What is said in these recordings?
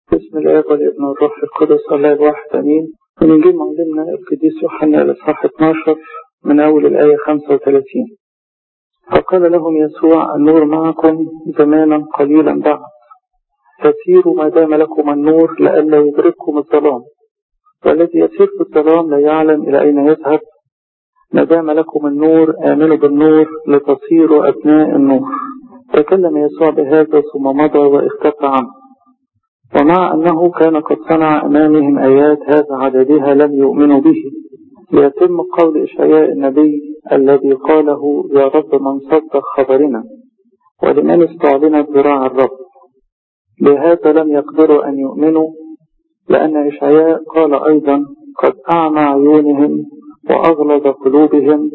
بسم الله والابن والروح القدس الله الواحد امين من انجيل معلمنا القديس يوحنا الاصحاح 12 من اول الايه 35 فقال لهم يسوع النور معكم زمانا قليلا بعد فسيروا ما دام لكم النور لئلا يدرككم الظلام والذي يسير في الظلام لا يعلم الى اين يذهب ما دام لكم النور امنوا بالنور لتصيروا ابناء النور تكلم يسوع بهذا ثم مضى واختفى عنه ومع أنه كان قد صنع أمامهم آيات هذا عددها لم يؤمنوا به ليتم قول إشعياء النبي الذي قاله يا رب من صدق خبرنا ولمن استعلنت ذراع الرب لهذا لم يقدروا أن يؤمنوا لأن إشعياء قال أيضا قد أعمى عيونهم وأغلظ قلوبهم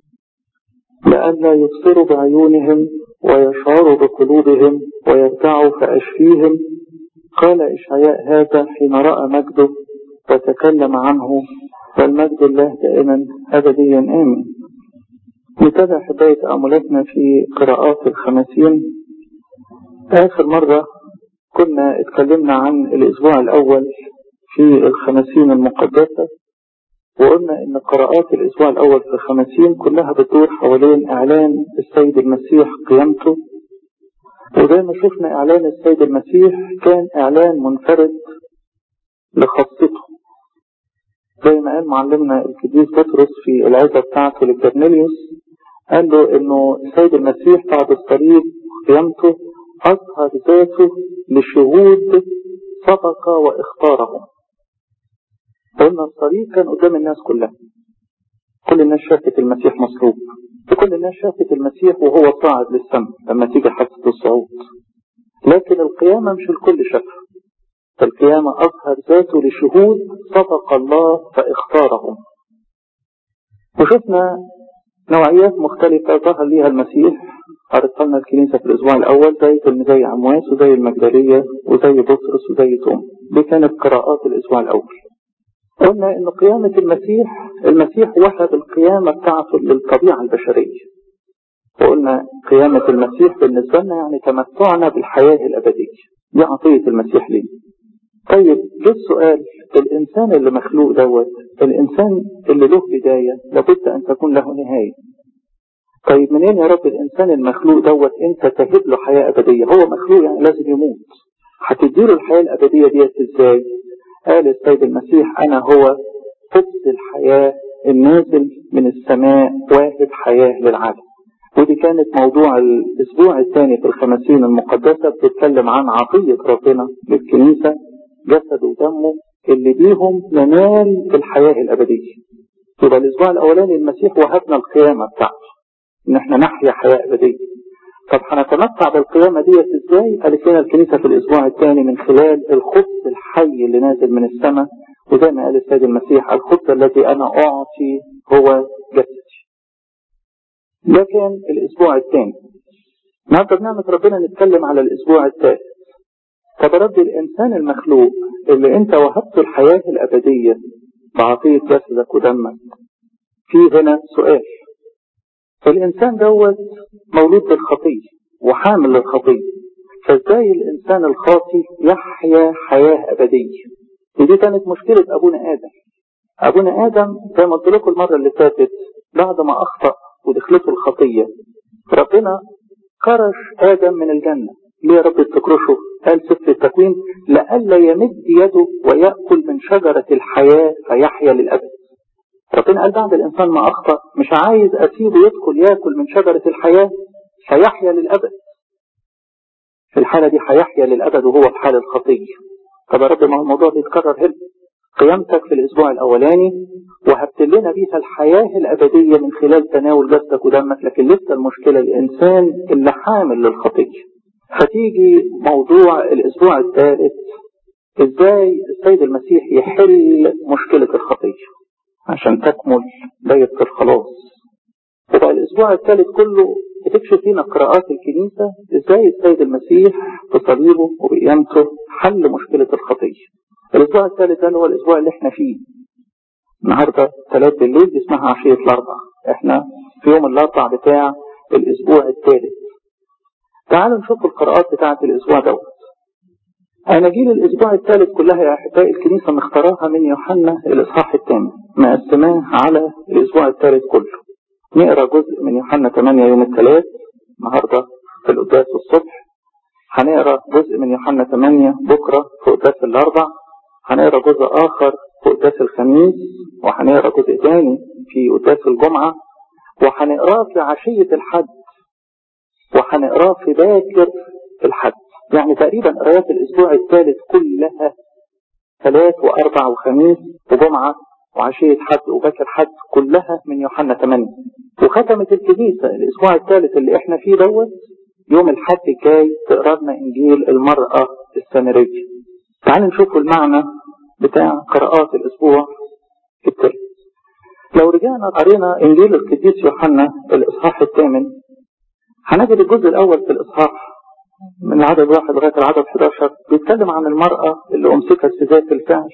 لئلا يبصروا بعيونهم ويشعروا بقلوبهم ويرجعوا فأشفيهم قال إشعياء هذا حين رأى مجده وتكلم عنه والمجد الله دائما أبديا آمين نتابع حباية تأملاتنا في قراءات الخمسين آخر مرة كنا اتكلمنا عن الأسبوع الأول في الخمسين المقدسة وقلنا إن قراءات الأسبوع الأول في الخمسين كلها بتدور حوالين إعلان السيد المسيح قيامته وزي ما شفنا إعلان السيد المسيح كان إعلان منفرد لخاصته زي ما قال معلمنا القديس بطرس في العزة بتاعته لكرنيليوس قال له إنه السيد المسيح بعد الصليب قيامته أظهر ذاته لشهود سبق واختارهم قلنا الصليب كان قدام الناس كلها كل الناس شافت المسيح مصلوب وكل الناس شافت المسيح وهو صاعد للسماء لما تيجي حادثة الصعود لكن القيامة مش الكل شافها فالقيامة أظهر ذاته لشهود صدق الله فاختارهم وشفنا نوعيات مختلفة ظهر ليها المسيح قرأت لنا الكنيسة في الأسبوع الأول زي زي عمواس وزي المجدلية وزي بطرس وزي توم دي كانت قراءات الأسبوع الأول قلنا ان قيامة المسيح المسيح وهب القيامة بتاعته للطبيعة البشرية وقلنا قيامة المسيح بالنسبة لنا يعني تمتعنا بالحياة الأبدية دي عطية المسيح لنا طيب جه السؤال الإنسان اللي مخلوق دوت الإنسان اللي له بداية لابد أن تكون له نهاية طيب منين يا رب الإنسان المخلوق دوت أنت تهب له حياة أبدية هو مخلوق يعني لازم يموت هتديله الحياة الأبدية ديت إزاي قال السيد المسيح أنا هو قدس الحياة النازل من السماء واهب حياة للعالم ودي كانت موضوع الأسبوع الثاني في الخمسين المقدسة بتتكلم عن عطية ربنا للكنيسة جسد ودمه اللي بيهم ننال الحياة الأبدية يبقى الأسبوع الأولاني المسيح وهبنا القيامة بتاعته إن احنا نحيا حياة أبدية طب هنتمتع بالقيامة ديت ازاي؟ قالت لنا الكنيسة في الأسبوع الثاني من خلال الخبز الحي اللي نازل من السماء وزي ما قال السيد المسيح الخبز الذي أنا أعطي هو جسدي. ده كان الأسبوع الثاني. النهارده بنعمة ربنا نتكلم على الأسبوع الثالث. طب رب الإنسان المخلوق اللي أنت وهبته الحياة الأبدية بعطية جسدك ودمك. في هنا سؤال الإنسان دوت مولود بالخطية وحامل للخطية فازاي الإنسان الخاطي يحيا حياة أبدية ودي كانت مشكلة أبونا آدم أبونا آدم زي ما قلت لكم المرة اللي فاتت بعد ما أخطأ ودخلته الخطية ربنا كرش آدم من الجنة ليه يا رب تكرشه قال سفر التكوين لئلا يمد يده ويأكل من شجرة الحياة فيحيا للأبد ربنا قال بعد الإنسان ما أخطأ مش عايز أسيبه يدخل ياكل من شجرة الحياة فيحيا للأبد في الحالة دي هيحيا للأبد وهو في حال الخطية طب يا رب ما هو الموضوع بيتكرر هنا قيامتك في الأسبوع الأولاني وهبت لنا بيها الحياة الأبدية من خلال تناول جسدك ودمك لكن لسه المشكلة الإنسان اللي حامل للخطية فتيجي موضوع الأسبوع الثالث إزاي السيد المسيح يحل مشكلة الخطية عشان تكمل دايرة الخلاص وبقى الأسبوع الثالث كله بتكشف فينا قراءات الكنيسة إزاي السيد المسيح بصليبه وبقيامته حل مشكلة الخطية الأسبوع الثالث ده هو الأسبوع اللي احنا فيه النهاردة ثلاث بالليل دي اسمها عشية الأربع احنا في يوم الأربع بتاع الأسبوع الثالث تعالوا نشوف القراءات بتاعة الأسبوع دوت أناجيل الأسبوع الثالث كلها يا أحبائي الكنيسة مختاراها من يوحنا الإصحاح الثامن مقسماه على الأسبوع الثالث كله نقرا جزء من يوحنا 8 يوم الثلاث النهارده في القداس الصبح هنقرا جزء من يوحنا 8 بكره في قداس الاربع هنقرا جزء اخر في قداس الخميس وهنقرا جزء ثاني في قداس الجمعه وهنقراه في عشيه الحد وهنقراه في باكر الحد يعني تقريبا قرايات الاسبوع الثالث كلها ثلاث واربع وخميس وجمعه وعشية حد وباكر حد كلها من يوحنا 8 وختمت الكنيسة الأسبوع الثالث اللي احنا فيه دوت يوم الحد الجاي تقرا لنا إنجيل المرأة السامرية. تعال نشوف المعنى بتاع قراءات الأسبوع الثالث. لو رجعنا قرينا إنجيل القديس يوحنا الإصحاح الثامن هنجد الجزء الأول في الإصحاح من العدد واحد لغاية العدد 11 بيتكلم عن المرأة اللي أمسكت في ذات الفعل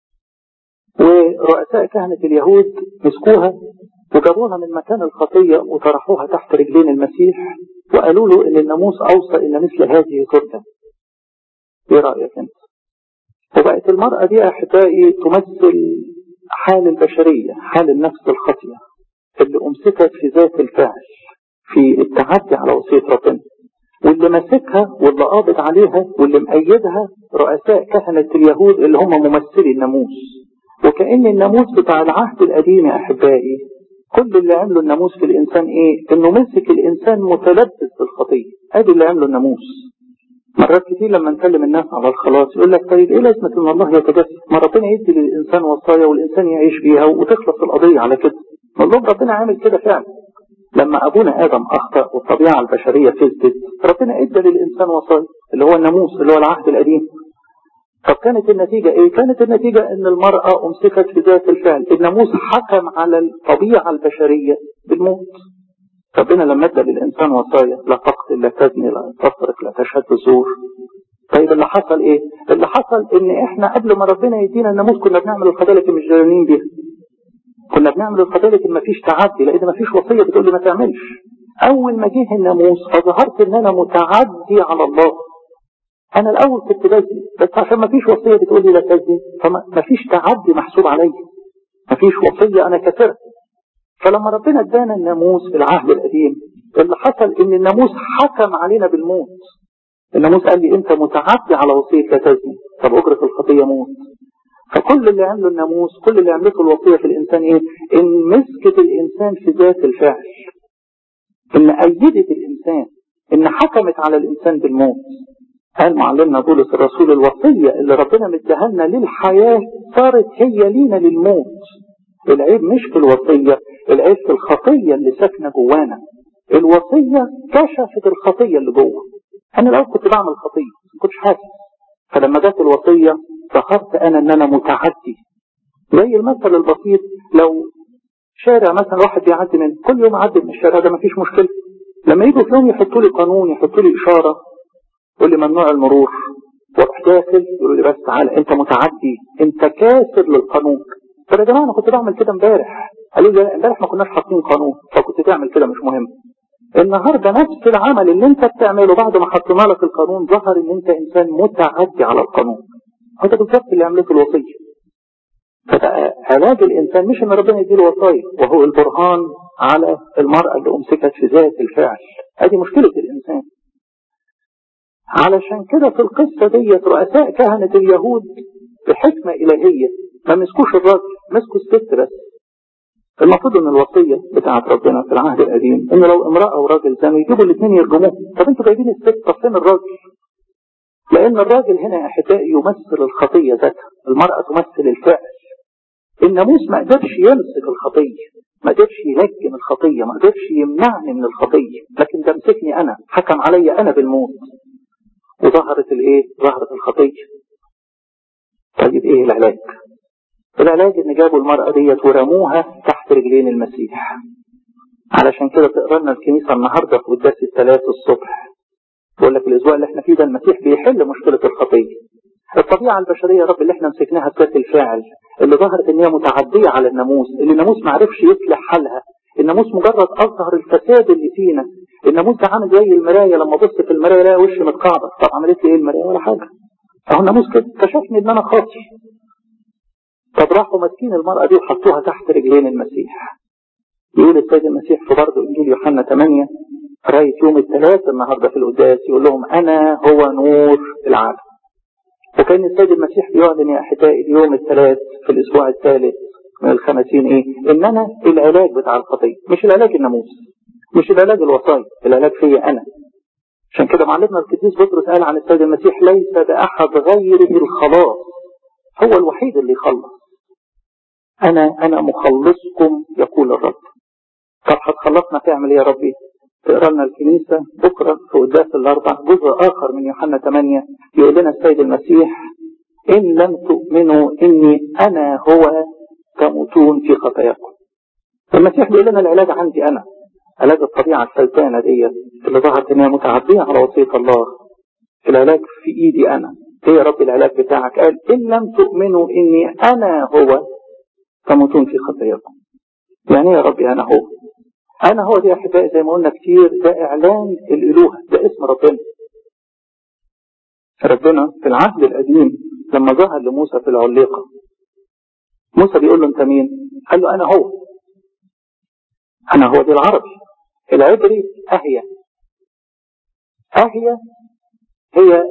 ورؤساء كهنة اليهود مسكوها وجابوها من مكان الخطية وطرحوها تحت رجلين المسيح وقالوا له ان الناموس اوصى ان مثل هذه ترجم. ايه رأيك انت؟ وبقت المرأة دي احبائي تمثل حال البشرية، حال النفس الخطية اللي امسكت في ذات الفعل في التعدي على وصية ربنا. واللي ماسكها واللي قابض عليها واللي مأيدها رؤساء كهنة اليهود اللي هم ممثلي الناموس. وكأن الناموس بتاع العهد القديم يا أحبائي كل اللي عمله الناموس في الإنسان إيه؟ إنه مسك الإنسان متلبس بالخطية أدي اللي عمله الناموس مرات كتير لما نكلم الناس على الخلاص يقول لك طيب إيه لازمة إن الله يتجسد؟ ما ربنا يدي للإنسان وصايا والإنسان يعيش بيها وتخلص القضية على كده والله ربنا عامل كده فعلا لما أبونا آدم أخطأ والطبيعة البشرية فسدت ربنا إدى للإنسان وصايا اللي هو الناموس اللي هو العهد القديم طب كانت النتيجة ايه؟ كانت النتيجة ان المرأة امسكت في ذات الفعل، الناموس حكم على الطبيعة البشرية بالموت. ربنا لما ادى للانسان وصايا لا تقتل لا تزني لا تسرق لا تشهد بالزور. طيب اللي حصل ايه؟ اللي حصل ان احنا قبل ما ربنا يدينا الناموس كنا بنعمل الخطايا لكن مش جرانين بيها. كنا بنعمل الخطايا لكن ما فيش تعدي لان ما فيش وصية بتقول لي ما تعملش. اول ما جه الناموس فظهرت ان انا متعدي على الله. انا الاول كنت بزني بس عشان ما فيش وصيه بتقول لي لا تزني فما فيش تعدي محسوب عليا ما فيش وصيه انا كسرت فلما ربنا ادانا الناموس في العهد القديم اللي حصل ان الناموس حكم علينا بالموت الناموس قال لي انت متعدي على وصيه لا تزني طب اجره الخطيه موت فكل اللي عمله الناموس كل اللي عملته الوصيه في الانسان ايه ان مسكت الانسان في ذات الفعل ان ايدت الانسان ان حكمت على الانسان بالموت قال معلمنا بولس الرسول الوصية اللي ربنا مديها لنا للحياة صارت هي لينا للموت العيب مش في الوصية العيب في الخطية اللي ساكنة جوانا الوصية كشفت الخطية اللي جوه أنا الأول كنت بعمل خطية ما كنتش حاسس فلما جت الوصية ظهرت أنا إن أنا متعدي زي المثل البسيط لو شارع مثلا واحد بيعدي منه كل يوم أعدي من الشارع ده مفيش مشكلة لما يجوا في يوم يحطوا لي قانون يحطوا لي إشارة يقول لي ممنوع المرور واروح داخل يقول لي بس تعالى انت متعدي انت كاسر للقانون طب يا جماعه انا كنت بعمل كده امبارح قالوا لي امبارح ما كناش حاطين قانون فكنت تعمل كده مش مهم النهارده نفس العمل اللي انت بتعمله بعد ما حطينا لك القانون ظهر ان انت انسان متعدي على القانون هذا بالظبط اللي عملته الوصيه فبقى علاج الانسان مش ان ربنا يديله وصايا وهو البرهان على المراه اللي امسكت في ذات الفعل هذه مشكله الانسان علشان كده في القصة ديت رؤساء كهنة اليهود بحكمة إلهية ما مسكوش الراجل مسكوا الست بس المفروض ان الوصية بتاعت ربنا في العهد القديم ان لو امرأة وراجل زانوا يجيبوا الاثنين يرجموه طب انتوا جايبين الست طب فين الراجل؟ لان الراجل هنا يا احبائي يمثل الخطية ذاتها المرأة تمثل الفعل الناموس ما قدرش يمسك الخطية ما قدرش يلجم الخطية ما قدرش يمنعني من الخطية لكن ده مسكني انا حكم علي انا بالموت وظهرت الايه ظهرت الخطيه طيب ايه العلاج العلاج ان جابوا المرأة ديت ورموها تحت رجلين المسيح علشان كده تقرا لنا الكنيسة النهاردة في قداس الثلاث الصبح بقول لك الاسبوع اللي احنا فيه ده المسيح بيحل مشكلة الخطية الطبيعة البشرية يا رب اللي احنا مسكناها بذات الفاعل اللي ظهرت ان هي متعدية على الناموس اللي الناموس ما عرفش يصلح حالها الناموس مجرد اظهر الفساد اللي فينا الناموس ده عامل زي المراية لما بص في المراية الاقي وشي متكعبر طب عملت لي ايه المراية ولا حاجة اهو الناموس كده كشفني ان انا خاطي طب راحوا ماسكين المرأة دي وحطوها تحت رجلين المسيح يقول السيد المسيح في برضه انجيل يوحنا 8 قراية يوم الثلاث النهارده في القداس يقول لهم انا هو نور العالم وكان السيد المسيح بيعلن يا احبائي اليوم الثلاث في الاسبوع الثالث من الخمسين ايه ان انا العلاج بتاع الخطيه مش العلاج الناموس مش العلاج الوصايا العلاج فيا انا عشان كده معلمنا القديس بطرس قال عن السيد المسيح ليس باحد غيره الخلاص هو الوحيد اللي يخلص انا انا مخلصكم يقول الرب طب هتخلصنا تعمل ايه يا ربي تقرا لنا الكنيسه بكره في قداس الاربع جزء اخر من يوحنا 8 يقول لنا السيد المسيح ان لم تؤمنوا اني انا هو تموتون في خطاياكم المسيح بيقول لنا العلاج عندي انا علاج الطبيعه السلطانه ديت اللي ظهرت ان هي متعديه على وصيه الله العلاج في ايدي انا ايه يا رب العلاج بتاعك قال ان لم تؤمنوا اني انا هو تموتون في خطاياكم يعني ايه يا ربي انا هو انا هو دي يا احبائي زي ما قلنا كتير ده اعلان الالوهه ده اسم ربنا ربنا في العهد القديم لما ظهر لموسى في العليقه موسى بيقول له انت مين قال له انا هو انا هو دي العربي العبري اهيا اهيا هي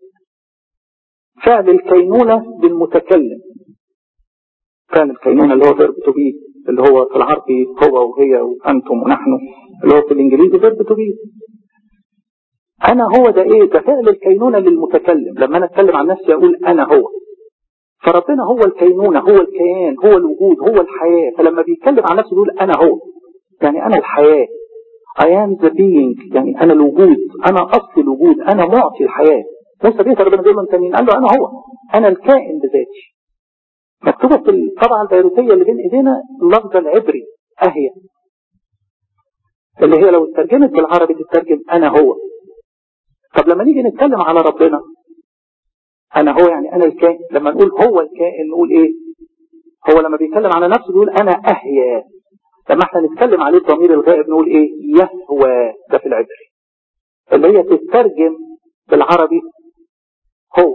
فعل الكينونه بالمتكلم فعل الكينونه اللي هو فيرب تو بي اللي هو في العربي هو وهي وانتم ونحن اللي هو في الانجليزي فيرب تو بي انا هو ده ايه ده فعل الكينونه للمتكلم لما انا اتكلم عن نفسي اقول انا هو فربنا هو الكينونه هو الكيان هو الوجود هو الحياه فلما بيتكلم عن نفسه يقول انا هو يعني انا الحياه I am the being يعني انا الوجود انا اصل الوجود انا معطي الحياه موسى بيت ربنا بيقول له انت مين قال له انا هو انا الكائن بذاتي مكتوبة في الطبعة البيروتية اللي بين ايدينا اللفظة العبري اهي اللي هي لو اترجمت بالعربي تترجم انا هو طب لما نيجي نتكلم على ربنا انا هو يعني انا الكائن لما نقول هو الكائن نقول ايه هو لما بيتكلم على نفسه بيقول انا اهيا لما احنا نتكلم عليه الضمير الغائب نقول ايه يهوى ده في العبري اللي هي تترجم بالعربي هو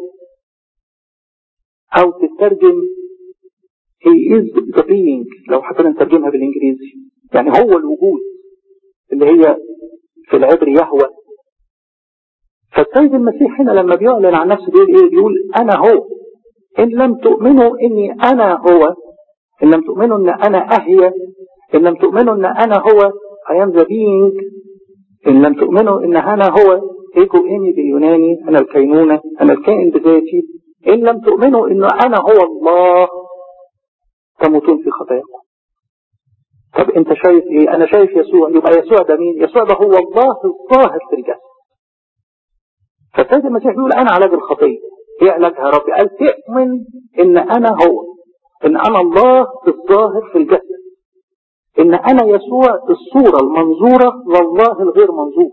او تترجم he is the being لو حبينا نترجمها بالانجليزي يعني هو الوجود اللي هي في العبري يهوى فالسيد المسيح هنا لما بيعلن عن نفسه بيقول ايه بيقول انا هو ان لم تؤمنوا اني انا هو ان لم تؤمنوا ان انا اهيا ان لم تؤمنوا ان انا هو I am the being ان لم تؤمنوا ان انا هو ايجو اني باليوناني انا الكينونة انا الكائن بذاتي ان لم تؤمنوا ان انا هو الله تموتون في خطاياكم طب انت شايف ايه انا شايف يسوع يبقى يسوع ده مين يسوع ده هو الله الظاهر في الجسد فالسيد المسيح بيقول انا علاج الخطيه ايه علاجها يا ربي قال تؤمن ان انا هو ان انا الله الظاهر في الجسد ان انا يسوع الصوره المنظوره لله الغير منظور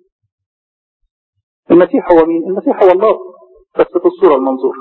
المسيح هو مين المسيح هو الله بس في الصوره المنظوره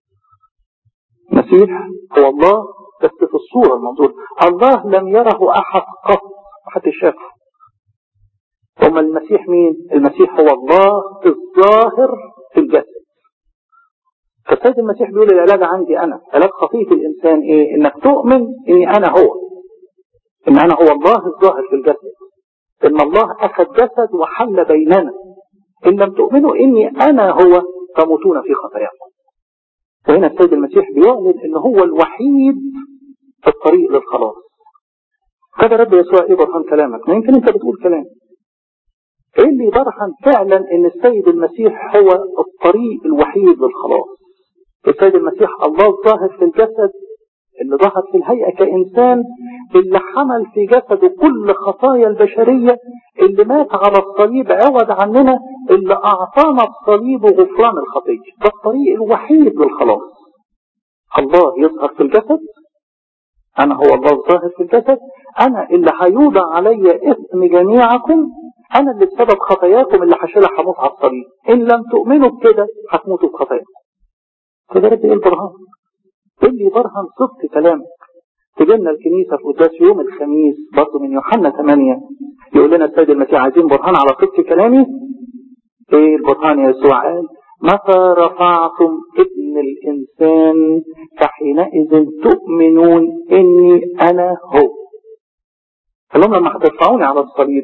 المسيح هو الله بس في الصوره المنظوره الله لم يره احد قط حد شافه ثم المسيح مين المسيح هو الله الظاهر في الجسد فالسيد المسيح بيقول العلاج عندي انا علاج خطيه الانسان ايه انك تؤمن اني انا هو ان انا هو الله الظاهر في الجسد ان الله اخذ جسد وحل بيننا ان لم تؤمنوا اني انا هو تموتون في خطاياكم وهنا السيد المسيح بيعلن ان هو الوحيد في الطريق للخلاص كده رب يسوع ايه برهان كلامك ما يمكن انت بتقول كلام ايه اللي يبرهن فعلا ان السيد المسيح هو الطريق الوحيد للخلاص السيد المسيح الله الظاهر في الجسد اللي ظهر في الهيئة كإنسان اللي حمل في جسده كل خطايا البشرية اللي مات على الصليب عوض عننا اللي أعطانا بصليبه غفران الخطية ده الطريق الوحيد للخلاص الله يظهر في الجسد أنا هو الله الظاهر في الجسد أنا اللي هيوضع علي اسم جميعكم أنا اللي بسبب خطاياكم اللي هشيلها هموت على الصليب إن لم تؤمنوا بكده هتموتوا بخطاياكم فده رد إيه البرهان اللي برهن صدق كلامك تجينا الكنيسة في قداس يوم الخميس برضه من يوحنا 8 يقول لنا السيد المسيح عايزين برهان على صدق كلامي ايه البرهان يا يسوع قال متى رفعتم ابن الإنسان فحينئذ تؤمنون إني أنا هو قال لهم لما هترفعوني على الصليب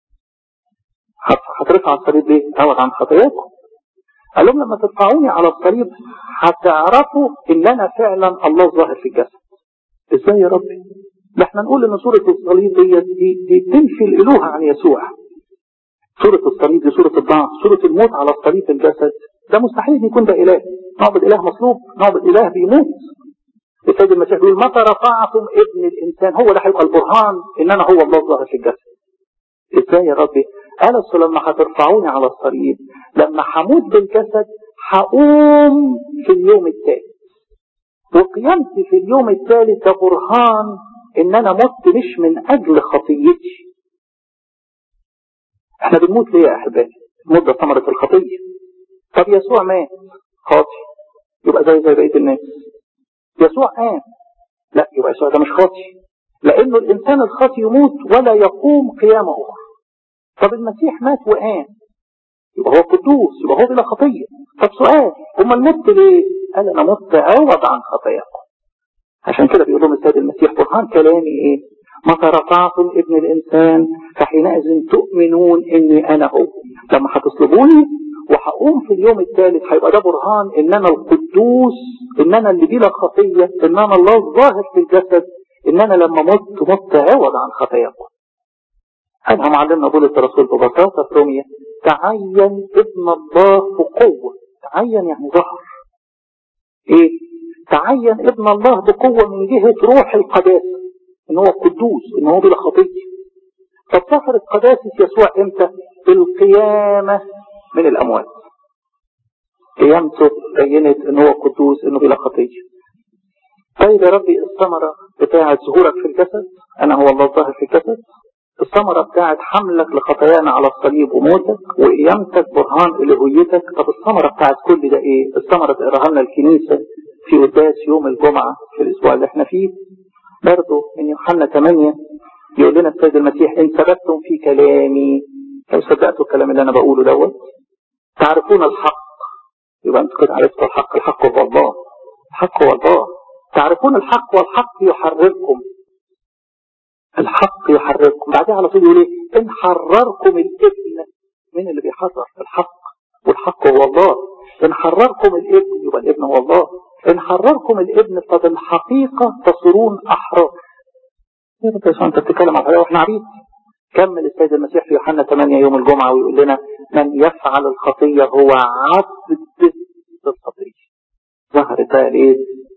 هترفع الصليب ليه؟ تعوض عن خطاياكم قال لهم لما ترفعوني على الصليب هتعرفوا ان انا فعلا الله ظاهر في الجسد ازاي يا ربي ده احنا نقول ان سورة الصليب دي, دي, دي تنفي الالوهة عن يسوع سورة الصليب دي سورة الضعف سورة الموت على الصليب في الجسد ده مستحيل يكون ده اله نعبد اله مصلوب نعبد اله بيموت السيد المسيح بيقول متى رفعتم ابن الانسان هو ده هيبقى البرهان ان انا هو الله ظاهر في الجسد ازاي يا ربي قال أصل لما هترفعوني على الصليب لما هموت بالجسد هقوم في اليوم الثالث وقيامتي في اليوم الثالث ده برهان ان انا مت مش من اجل خطيتي احنا بنموت ليه يا احبائي الموت ده ثمرة الخطية طب يسوع مات خاطي يبقى زي زي بقية الناس يسوع قام لا يبقى يسوع ده مش خاطي لانه الانسان الخاطي يموت ولا يقوم قيامة اخرى طب المسيح مات وقام يبقى هو قدوس يبقى هو بلا خطية طب سؤال امال مت ليه قال انا مت عوض عن خطاياكم عشان كده بيقول لهم السيد المسيح برهان كلامي ايه متى رفعتم ابن الانسان فحينئذ تؤمنون اني انا هو لما هتصلبوني وهقوم في اليوم الثالث هيبقى ده برهان ان انا القدوس ان انا اللي بلا خطيه ان انا الله الظاهر في الجسد ان انا لما مت مت عوض عن خطاياكم قالها معلمنا بولس الرسول ببساطة في روميا تعين ابن الله بقوة تعين يعني ظهر ايه تعين ابن الله بقوة من جهة روح القداسة ان هو قدوس ان هو بلا خطية طب ظهرت قداسة يسوع امتى القيامة من الاموات قيامته بينت ان هو قدوس انه بلا خطية طيب يا ربي الثمرة بتاعة ظهورك في الجسد انا هو الله الظاهر في الجسد الثمرة بتاعت حملك لخطايانا على الصليب وموتك وقيامتك برهان إلهيتك طب الثمرة بتاعت كل ده ايه الثمرة تقراها لنا الكنيسة في قداس يوم الجمعة في الأسبوع اللي احنا فيه برضه من يوحنا 8 يقول لنا السيد المسيح إن ثبتتم في كلامي لو صدقتوا الكلام اللي أنا بقوله دوت تعرفون الحق يبقى أنتوا كده عرفتوا الحق الحق هو الله الحق هو الله تعرفون الحق والحق يحرركم الحق يحرركم بعدها على طول يقول ايه ان حرركم الابن مين اللي بيحرر الحق والحق هو الله ان حرركم الابن يبقى الابن هو الله ان حرركم الابن فبالحقيقة تصيرون احرار يا رب انت بتتكلم على واحنا عبيد كمل السيد المسيح في يوحنا 8 يوم الجمعة ويقول لنا من يفعل الخطية هو عبد للخطية ظهرت بقى ايه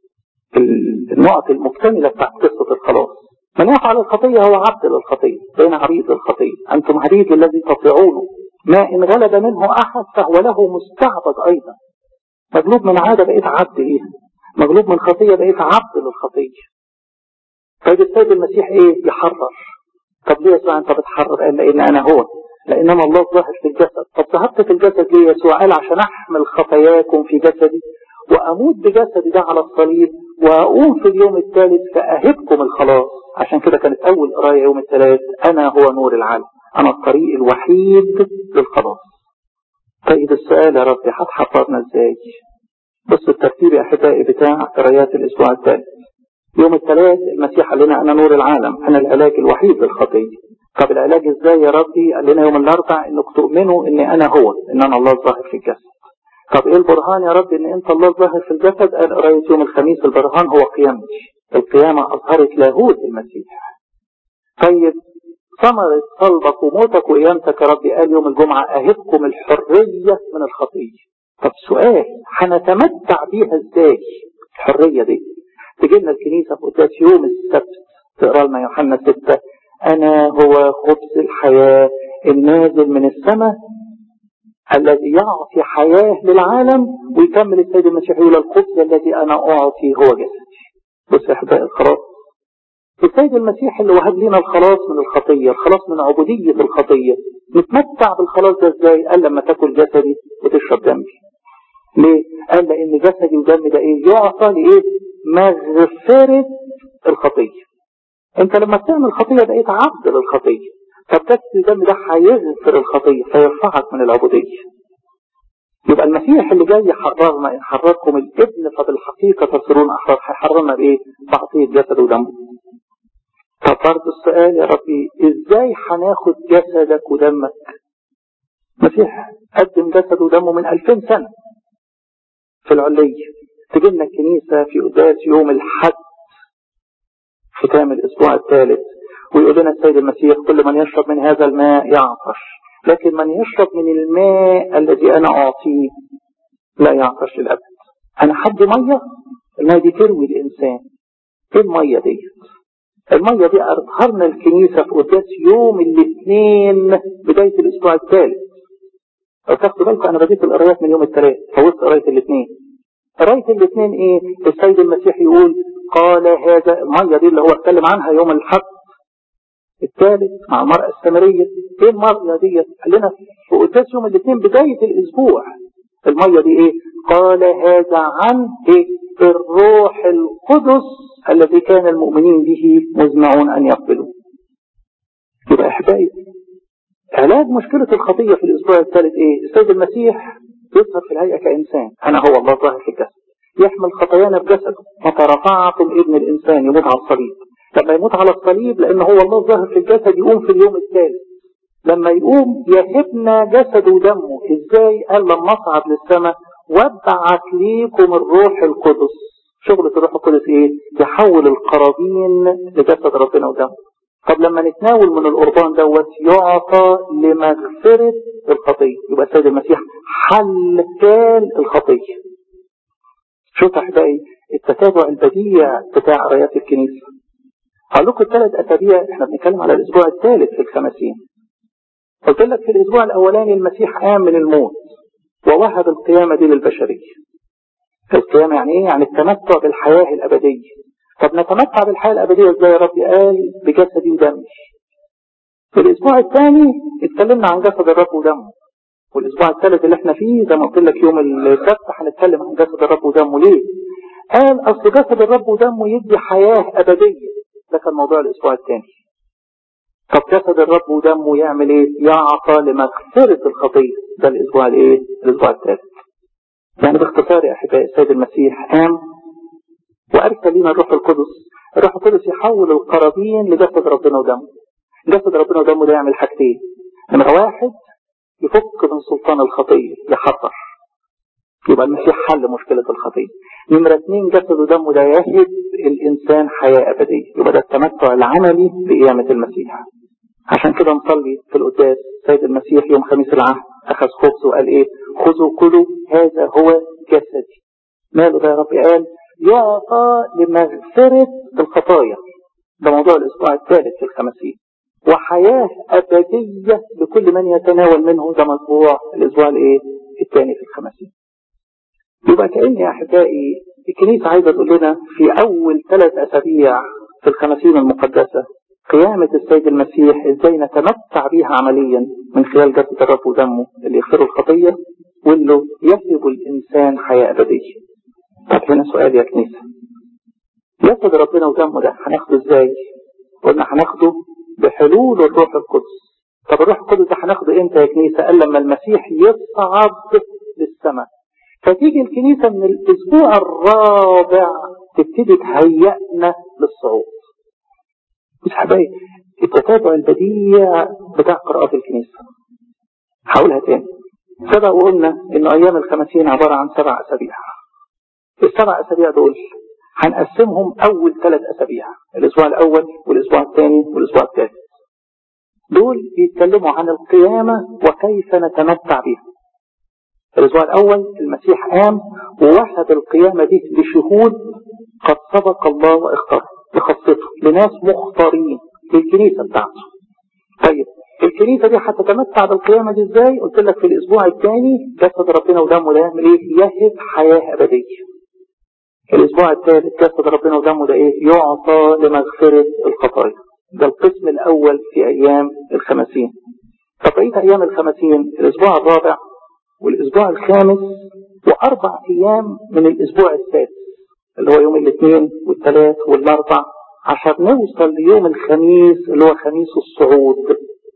النقط المكتملة بتاعت قصة الخلاص من يفعل الخطية هو عبد للخطية بين عبيد الخطية أنتم عبيد الذي تطيعونه ما إن غلب منه أحد فهو له مستعبد أيضا مغلوب من عادة بقيت عبد ليها مغلوب من خطية بقيت عبد للخطية طيب السيد المسيح إيه يحرر طب ليه يسوع أنت بتحرر قال لأن أنا هو لأنما الله ظاهر في الجسد طب ذهبت في الجسد ليه يسوع قال عشان أحمل خطاياكم في جسدي وأموت بجسدي ده على الصليب وأقوم في اليوم الثالث فأهبكم الخلاص عشان كده كانت أول قراية يوم الثلاث أنا هو نور العالم أنا الطريق الوحيد للخلاص طيب السؤال يا ربي هتحفظنا ازاي بص الترتيب يا أحبائي بتاع قرايات الأسبوع الثالث يوم الثلاث المسيح قال لنا أنا نور العالم أنا العلاج الوحيد للخطية طب العلاج ازاي يا ربي قال لنا يوم الأربع إنك تؤمنوا إن أنا هو إن أنا الله الظاهر في الجسد طب ايه البرهان يا رب ان انت الله ظاهر في الجسد قال قراية يوم الخميس البرهان هو قيامتي القيامة اظهرت لاهوت المسيح طيب ثمرة صلبك وموتك وقيامتك يا رب قال يوم الجمعة اهبكم الحرية من الخطية طب سؤال هنتمتع بيها ازاي الحرية دي تجي لنا الكنيسة في قداس يوم السبت تقرا لنا يوحنا 6 انا هو خبز الحياة النازل من السماء الذي يعطي حياة للعالم ويكمل السيد المسيح يقول الخبز الذي أنا أعطي هو جسدي بص يا أحبائي الخلاص السيد المسيح اللي وهب لنا الخلاص من الخطية الخلاص من عبودية الخطية نتمتع بالخلاص ده ازاي قال لما تاكل جسدي وتشرب دمي ليه قال لأن جسدي ودمي ده ايه يعطى لإيه مغفرة الخطية انت لما بتعمل خطية بقيت عبد للخطية فبتكسي الدم ده هيغفر الخطية فيرفعك من العبودية يبقى المسيح اللي جاي يحررنا إن حرركم الابن فبالحقيقة تصيرون أحرار هيحررنا بإيه؟ بعطية جسد ودم طب برضه السؤال يا ربي إزاي هناخد جسدك ودمك؟ المسيح قدم جسده ودمه من 2000 سنة في العلية تجي لنا الكنيسة في قداس يوم الحد ختام الأسبوع الثالث ويقول لنا السيد المسيح كل من يشرب من هذا الماء يعطش لكن من يشرب من الماء الذي أنا أعطيه لا يعطش للأبد أنا حد مية المية دي تروي الإنسان إيه المية دي المية دي أظهرنا الكنيسة في قداس يوم الاثنين بداية الأسبوع الثالث لو تاخدوا بالكم أنا بديت القرايات من يوم الثلاث فوزت قراية الاثنين قراية الاثنين إيه السيد المسيح يقول قال هذا المية دي اللي هو اتكلم عنها يوم الحد الثالث مع المرأة السامرية ايه المية دي قال لنا في قداس يوم الاثنين بداية الاسبوع المية دي ايه قال هذا عن ايه الروح القدس الذي كان المؤمنين به مزمعون ان يقبلوا يبقى احبائي علاج مشكلة الخطية في الاسبوع الثالث ايه السيد المسيح يظهر في الهيئة كإنسان أنا هو الله ظاهر في الجسد يحمل خطايانا بجسده متى رفعتم ابن الإنسان يموت على الصليب لما يموت على الصليب لأن هو الله ظاهر في الجسد يقوم في اليوم الثالث لما يقوم يهبنا جسده ودمه ازاي قال لما اصعد للسماء وابعث ليكم الروح القدس شغلة الروح القدس ايه يحول القرابين لجسد ربنا ودمه طب لما نتناول من القربان دوت يعطى لمغفرة الخطية يبقى السيد المسيح حل كان الخطية شوف احبائي التتابع البديع بتاع قرايات الكنيسة هقول لكم الثلاث اسابيع احنا بنتكلم على الاسبوع الثالث في الخمسين قلت لك في الاسبوع الاولاني المسيح قام من الموت ووهب القيامة دي للبشرية القيامة يعني ايه يعني التمتع بالحياة الابدية طب نتمتع بالحياة الابدية ازاي يا رب قال بجسدي ودمي في الاسبوع الثاني اتكلمنا عن جسد الرب ودمه والاسبوع الثالث اللي احنا فيه زي ما قلت لك يوم السبت هنتكلم عن جسد الرب ودمه ليه قال اصل جسد الرب ودمه يدي حياة ابدية ده كان موضوع الاسبوع الثاني طب جسد الرب ودمه يعمل ايه يعطى لمغفرة الخطية ده الاسبوع الايه الاسبوع الثالث يعني باختصار يا احبائي السيد المسيح قام وارسل لنا الروح القدس الروح القدس يحول القرابين لجسد ربنا ودمه جسد ربنا ودمه ده يعمل حاجتين نمرة واحد يفك من سلطان الخطية يحرر يبقى المسيح حل مشكلة الخطية نمرة اثنين جسد ودمه ده يهب الإنسان حياة أبدية يبقى ده التمتع العملي بقيامة المسيح عشان كده نصلي في القداس سيد المسيح يوم خميس العهد أخذ خبز وقال إيه خذوا كلوا هذا هو جسدي ماله ده يا رب قال يعطى لمغفرة الخطايا ده موضوع الأسبوع الثالث في الخمسين وحياة أبدية لكل من يتناول منه ده مطبوع الأسبوع الإيه الثاني في الخمسين يبقى كأن يا أحبائي الكنيسة عايزة تقول لنا في أول ثلاث أسابيع في الخمسين المقدسة قيامة السيد المسيح ازاي نتمتع بيها عمليا من خلال جسد الرب ودمه اللي يغفر الخطية واللي يهب الإنسان حياة أبدية طب هنا سؤال يا كنيسة جسد ربنا ودمه ده هناخده ازاي؟ قلنا هناخده بحلول الروح القدس طب الروح القدس ده هناخده امتى يا كنيسة؟ قال لما المسيح يصعد للسماء فتيجي الكنيسة من الأسبوع الرابع تبتدي تهيئنا للصعود مش حبايب التتابع البديع بتاع قراءات الكنيسة هقولها تاني سبق وقلنا ان ايام الخمسين عبارة عن سبع اسابيع السبع اسابيع دول هنقسمهم اول ثلاث اسابيع الاسبوع الاول والاسبوع الثاني والاسبوع الثالث دول بيتكلموا عن القيامة وكيف نتمتع بها الاسبوع الاول المسيح قام ووحد القيامة دي لشهود قد سبق الله واختاره لخاصته لناس مختارين للكنيسة بتاعته طيب الكنيسة دي هتتمتع بالقيامة دي ازاي قلت لك في الاسبوع الثاني جسد ربنا ودمه ده يعمل ايه يهب حياة ابدية الاسبوع الثالث جسد ربنا ودمه ده ايه يعطى لمغفرة الخطايا ده القسم الاول في ايام الخمسين طب بقيت ايام الخمسين الاسبوع الرابع والاسبوع الخامس واربع ايام من الاسبوع السادس اللي هو يوم الاثنين والثلاث والاربع عشان نوصل ليوم الخميس اللي هو خميس الصعود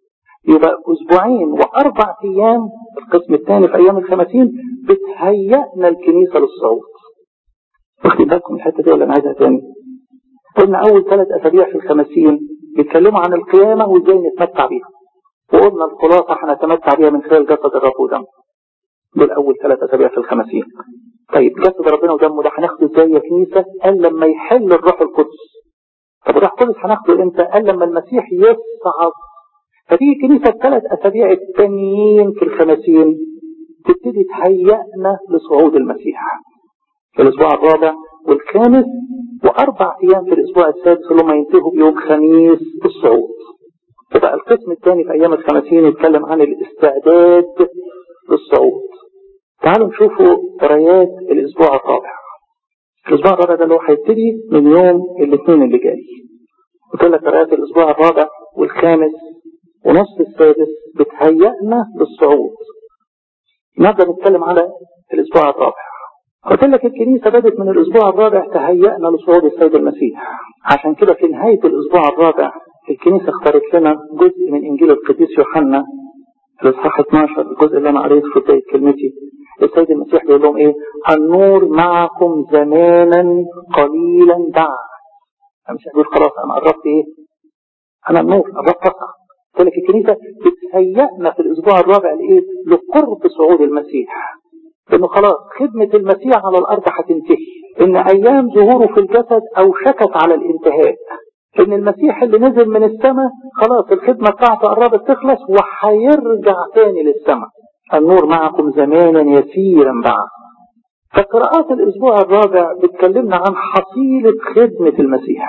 يبقى أسبوعين وأربع أيام القسم الثاني في أيام الخمسين بتهيئنا الكنيسة للصعود واخدين بالكم الحتة دي ولا أنا عايزها تاني؟ قلنا أول ثلاث أسابيع في الخمسين بيتكلموا عن القيامة وإزاي نتمتع بيها وقلنا الخلاصة هنتمتع بيها من خلال جسد الرب ودمه دول أول ثلاث أسابيع في الخمسين طيب جسد ربنا ودمه ده هناخده ازاي يا كنيسة؟ قال لما يحل الروح القدس طب الروح القدس هناخده امتى؟ قال لما المسيح يصعد فتيجي كنيسة الثلاث أسابيع التانيين في الخمسين تبتدي تهيئنا لصعود المسيح في الأسبوع الرابع والخامس وأربع أيام في الأسبوع السادس اللي هم ينتهوا بيوم خميس الصعود فبقى القسم الثاني في أيام الخمسين يتكلم عن الاستعداد للصعود تعالوا نشوفوا قرايات الأسبوع الرابع الأسبوع الرابع ده اللي هو هيبتدي من يوم الاثنين اللي جاي قلت لك قرايات الأسبوع الرابع والخامس ونص السادس بتهيئنا للصعود نبدأ نتكلم على الأسبوع الرابع قلت لك الكنيسة بدأت من الأسبوع الرابع تهيئنا لصعود السيد المسيح عشان كده في نهاية الأسبوع الرابع الكنيسة اختارت لنا جزء من إنجيل القديس يوحنا الإصحاح 12 الجزء اللي أنا قريته في بداية كلمتي السيد المسيح بيقول لهم إيه؟ النور معكم زمانا قليلا بعد المسيح بيقول خلاص أنا قربت إيه؟ أنا النور قربت أسعى قلت لك الكنيسة بتهيئنا في الأسبوع الرابع لإيه؟ لقرب صعود المسيح إنه خلاص خدمة المسيح على الأرض هتنتهي إن أيام ظهوره في الجسد أوشكت على الانتهاء إن المسيح اللي نزل من السماء خلاص الخدمة بتاعته قربت تخلص وهيرجع تاني للسماء النور معكم زمانا يسيرا بعد فقراءات الأسبوع الرابع بتكلمنا عن حصيلة خدمة المسيح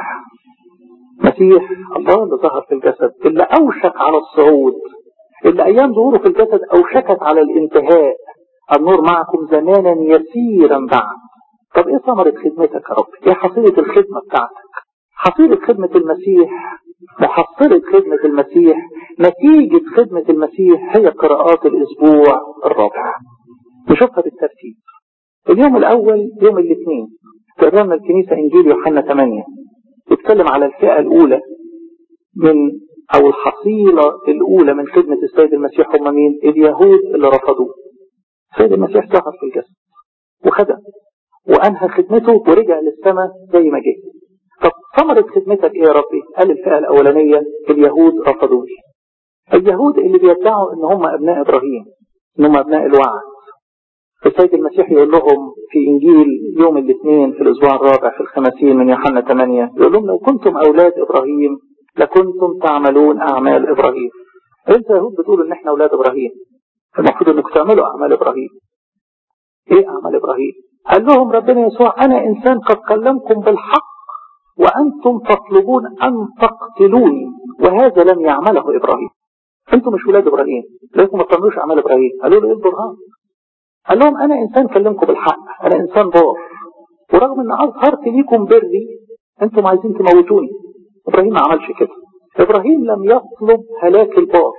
مسيح الله اللي ظهر في الجسد اللي أوشك على الصعود اللي أيام ظهوره في الجسد أوشكت على الانتهاء النور معكم زمانا يسيرا بعد طب ايه ثمرة خدمتك يا رب ايه حصيلة الخدمة بتاعتك حصيلة خدمة المسيح محصلة خدمة المسيح نتيجة خدمة المسيح هي قراءات الأسبوع الرابع نشوفها بالترتيب اليوم الأول يوم الاثنين تقرأ لنا الكنيسة إنجيل يوحنا 8 بيتكلم على الفئة الأولى من أو الحصيلة الأولى من خدمة السيد المسيح هم مين؟ اليهود اللي رفضوه السيد المسيح ظهر في الجسد وخدم وأنهى خدمته ورجع للسماء زي ما جه طب ثمرة خدمتك ايه يا ربي؟ قال الفئة الأولانية اليهود رفضوني. اليهود اللي بيدعوا ان هم ابناء ابراهيم ان هم ابناء الوعد. السيد المسيح يقول لهم في انجيل يوم الاثنين في الاسبوع الرابع في الخمسين من يوحنا 8 يقول لهم لو كنتم اولاد ابراهيم لكنتم تعملون اعمال ابراهيم. انت يهود بتقولوا ان احنا اولاد ابراهيم. المفروض انكم تعملوا اعمال ابراهيم. ايه اعمال ابراهيم؟ قال لهم ربنا يسوع انا انسان قد كلمكم بالحق وأنتم تطلبون أن تقتلوني وهذا لم يعمله إبراهيم أنتم مش ولاد إبراهيم لكم ما تعملوش أعمال إبراهيم قالوا له إيه البرهان قال لهم أنا إنسان كلمكم بالحق أنا إنسان بار ورغم أن أظهرت ليكم بري أنتم عايزين تموتوني إبراهيم ما عملش كده إبراهيم لم يطلب هلاك البار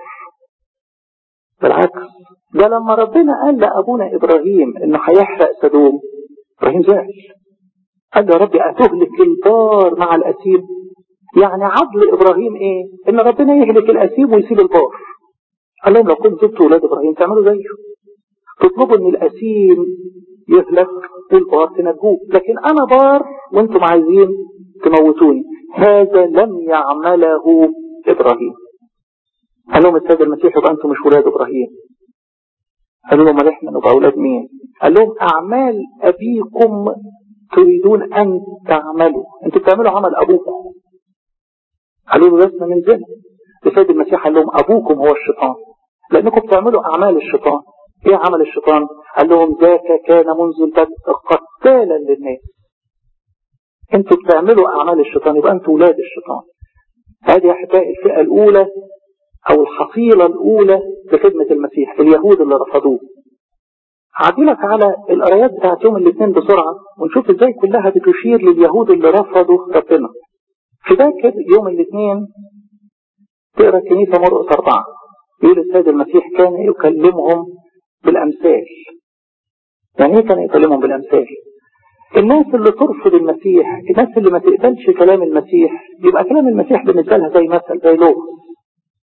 بالعكس ده لما ربنا قال لأبونا إبراهيم إنه هيحرق سدوم إبراهيم زعل قال له يا ربي أتهلك البار مع الأسيم يعني عدل إبراهيم إيه إن ربنا يهلك الأسيم ويسيب البار قال لهم لو كنت جبتوا ولاد إبراهيم تعملوا زيه تطلبوا إن الأسيم يهلك والبار تنجوه لكن أنا بار وأنتم عايزين تموتوني هذا لم يعمله إبراهيم قال لهم السيد المسيح يبقى أنتم مش ولاد إبراهيم قالوا لهم امال احنا نبقى اولاد مين؟ قال لهم اعمال ابيكم تريدون أن تعملوا أنتوا بتعملوا عمل أبوكم قالوا له لسنا من زنا السيد المسيح قال لهم أبوكم هو الشيطان لأنكم بتعملوا أعمال الشيطان إيه عمل الشيطان قال لهم ذاك كان منذ البدء قتالا للناس أنتوا بتعملوا أعمال الشيطان يبقى أنتوا ولاد الشيطان هذه أحبائي الفئة الأولى أو الحصيلة الأولى لخدمة المسيح اليهود اللي رفضوه هعدلك على القرايات بتاعت يوم الاثنين بسرعة ونشوف ازاي كلها بتشير لليهود اللي رفضوا ربنا في ذاكر يوم الاثنين تقرا الكنيسة مرقس أربعة يقول السيد المسيح كان يكلمهم بالأمثال يعني ايه كان يكلمهم بالأمثال الناس اللي ترفض المسيح الناس اللي ما تقبلش كلام المسيح يبقى كلام المسيح بالنسبة لها زي مثل زي لغز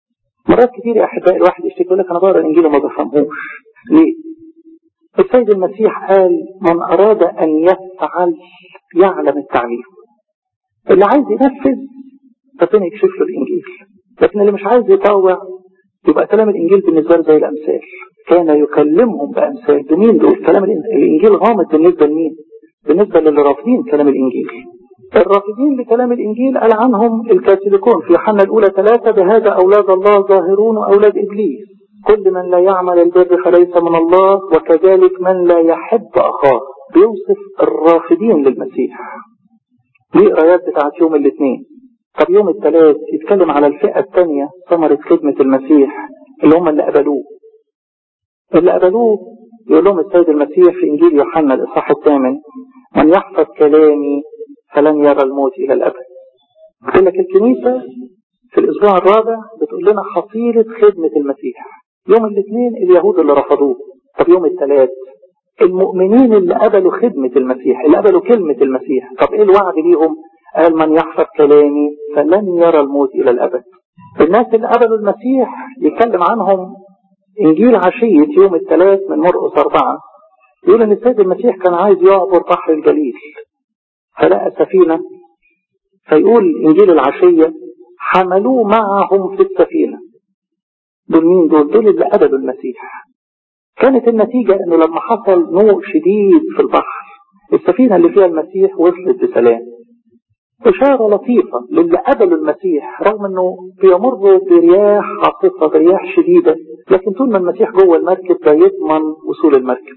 مرات كتير يا أحبائي الواحد يشتكي يقول لك أنا بقرا الإنجيل وما بفهموش ليه؟ السيد المسيح قال من أراد أن يفعل يعلم التعليم اللي عايز ينفذ ربنا يكشف له الإنجيل لكن اللي مش عايز يطوع يبقى كلام الإنجيل بالنسبة له زي الأمثال كان يكلمهم بأمثال بمين دول كلام الإنجيل غامض بالنسبة لمين بالنسبة للي رافضين كلام الإنجيل الرافضين لكلام الإنجيل قال عنهم الكاثوليكون في يوحنا الأولى ثلاثة بهذا أولاد الله ظاهرون وأولاد إبليس كل من لا يعمل البر فليس من الله وكذلك من لا يحب أخاه بيوصف الرافضين للمسيح دي قرايات بتاعت يوم الاثنين طب يوم الثلاث يتكلم على الفئة الثانية ثمرة خدمة المسيح اللي هم اللي قبلوه اللي قبلوه يقول لهم السيد المسيح في إنجيل يوحنا الإصحاح الثامن من يحفظ كلامي فلن يرى الموت إلى الأبد يقول لك الكنيسة في الأسبوع الرابع بتقول لنا حصيلة خدمة المسيح يوم الاثنين اليهود اللي رفضوه طب يوم الثلاث المؤمنين اللي قبلوا خدمة المسيح اللي قبلوا كلمة المسيح طب ايه الوعد ليهم قال من يحفظ كلامي فلن يرى الموت إلى الأبد الناس اللي قبلوا المسيح يتكلم عنهم إنجيل عشية يوم الثلاث من مرقس أربعة يقول إن السيد المسيح كان عايز يعبر بحر الجليل فلقى سفينة فيقول إنجيل العشية حملوه معهم في السفينة دول مين دول دول اللي قبلوا المسيح كانت النتيجة انه لما حصل نوء شديد في البحر السفينة اللي فيها المسيح وصلت بسلام إشارة لطيفة للي قبلوا المسيح رغم انه بيمروا برياح عاصفة برياح شديدة لكن طول ما المسيح جوه المركب لا يضمن وصول المركب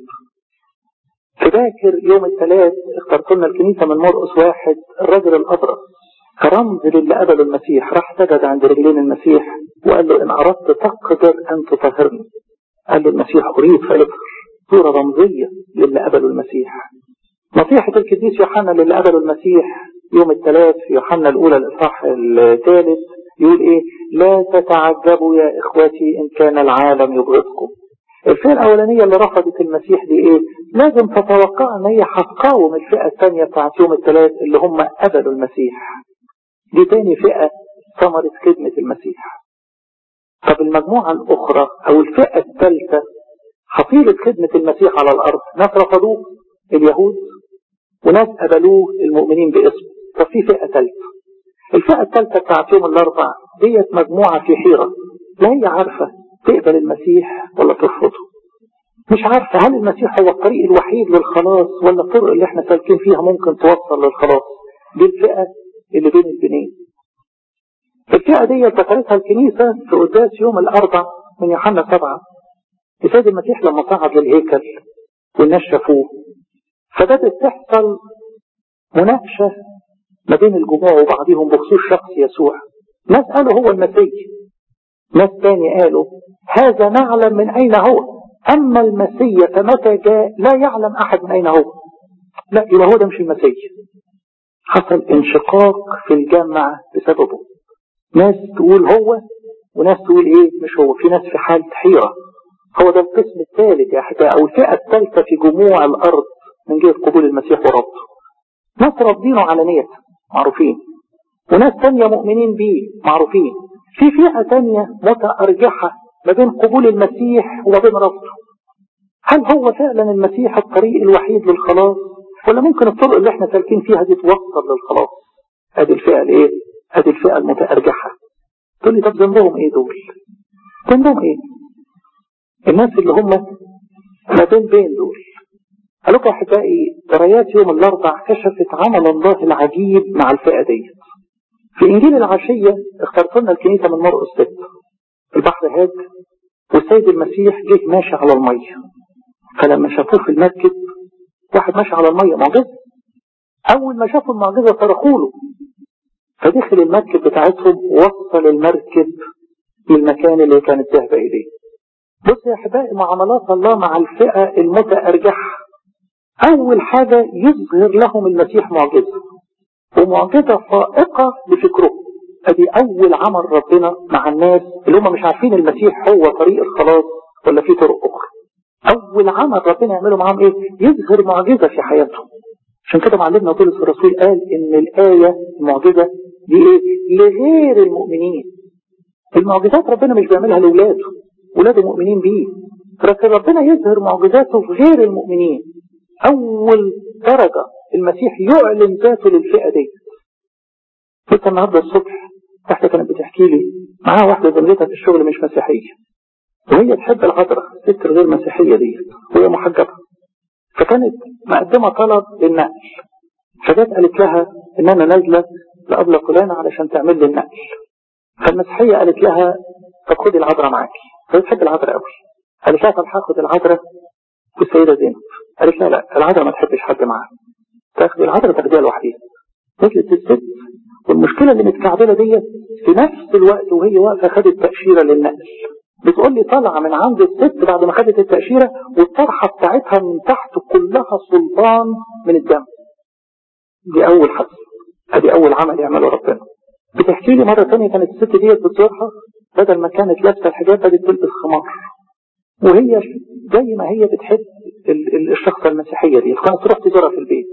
في باكر يوم الثلاث اخترت لنا الكنيسة من مرقس واحد الرجل الأبرص كرمز للي قبلوا المسيح راح سجد عند رجلين المسيح وقال له إن أردت تقدر أن تطهرني قال له المسيح أريد فاغفر صورة رمزية للي قبلوا المسيح نصيحة القديس يوحنا للي قبلوا المسيح يوم الثلاث في يوحنا الأولى الإصحاح الثالث يقول إيه لا تتعجبوا يا إخوتي إن كان العالم يبغضكم الفئة الأولانية اللي رفضت المسيح دي إيه لازم تتوقع إن هي هتقاوم الفئة الثانية بتاعت يوم الثلاث اللي هم قبلوا المسيح دي تاني فئة ثمرة خدمة المسيح طب المجموعة الأخرى أو الفئة الثالثة حصيلة خدمة المسيح على الأرض ناس رفضوه اليهود وناس قبلوه المؤمنين باسمه طب في فئة ثالثة الفئة الثالثة بتاعت يوم الأربع ديت مجموعة في حيرة لا هي عارفة تقبل المسيح ولا ترفضه مش عارفة هل المسيح هو الطريق الوحيد للخلاص ولا الطرق اللي احنا سالكين فيها ممكن توصل للخلاص دي الفئة اللي بين البنين الفئة دي ذكرتها الكنيسة في قداس يوم الأربع من يوحنا سبعة السيد المسيح لما صعد للهيكل والناس شافوه فبدأت تحصل مناقشة ما بين الجموع وبعضهم بخصوص شخص يسوع ناس قالوا هو المسيح ناس تاني قالوا هذا نعلم من أين هو أما المسيح فمتى جاء لا يعلم أحد من أين هو لا يبقى هو ده مش المسيح حصل انشقاق في الجامعة بسببه ناس تقول هو وناس تقول ايه مش هو في ناس في حالة حيرة هو ده القسم الثالث يا أحباء أو الفئة الثالثة في جموع الأرض من جهة قبول المسيح وربطه ناس رافضينه علانية معروفين وناس تانية مؤمنين بيه معروفين في فئة تانية متأرجحة ما بين قبول المسيح وما بين رفضه هل هو فعلا المسيح الطريق الوحيد للخلاص ولا ممكن الطرق اللي احنا سالكين فيها دي توصل للخلاص ادي الفئة الايه ادي الفئة المتأرجحة تقول لي طب ذنبهم ايه دول ذنبهم ايه الناس اللي هم ما بين بين دول قالوا يا احبائي قرايات يوم الاربع كشفت عمل الله العجيب مع الفئة دي في انجيل العشية اخترت لنا الكنيسة من مرقس 6 البحر هاج والسيد المسيح جه ماشي على المية فلما شافوه في المركب واحد ماشي على المية معجزة أول ما شافوا المعجزة صرخوا له فدخل المركب بتاعتهم ووصل المركب للمكان اللي كانت ذهب إليه بص يا أحبائي معاملات الله مع الفئة المتأرجحة أول حاجة يظهر لهم المسيح معجزة ومعجزة فائقة لفكرهم ادي أول عمل ربنا مع الناس اللي هم مش عارفين المسيح هو طريق الخلاص ولا في طرق أخرى أول عمل ربنا يعمله معاهم إيه؟ يظهر معجزة في حياتهم عشان كده معلمنا بولس الرسول قال إن الآية المعجزة دي إيه؟ لغير المؤمنين المعجزات ربنا مش بيعملها لاولاده ولاده مؤمنين بيه لكن ربنا يظهر معجزاته في غير المؤمنين اول درجة المسيح يعلن ذاته للفئة دي كنت النهارده الصبح واحدة كانت بتحكي لي معاها واحدة زميلتها في الشغل مش مسيحية وهي تحب العذراء الست الغير مسيحية دي وهي محجبة فكانت مقدمة طلب للنقل فجت قالت لها ان انا نازلة لأبلة فلانة علشان تعمل لي النقل فالمسيحية قالت لها طب خدي العذراء معاكي فهي بتحب العذراء قوي قالت لها طب هاخد العذراء والسيدة زينب قالت لها لا العذراء ما تحبش حد معاها تاخدي العذراء تاخديها لوحديها نزلت الست والمشكلة اللي متكعبلة ديت في نفس الوقت وهي واقفة خدت تأشيرة للنقل بتقول لي طالعة من عند الست بعد ما خدت التأشيرة والطرحة بتاعتها من تحت كلها سلطان من الدم دي أول حدث ادي أول عمل يعمله ربنا بتحكي لي مرة ثانية كانت الست ديت بتزورها بدل ما كانت لابسة الحجاب بدأت تلبس خمار وهي زي ما هي بتحب الشخصة المسيحية دي كانت تروح تزورها في البيت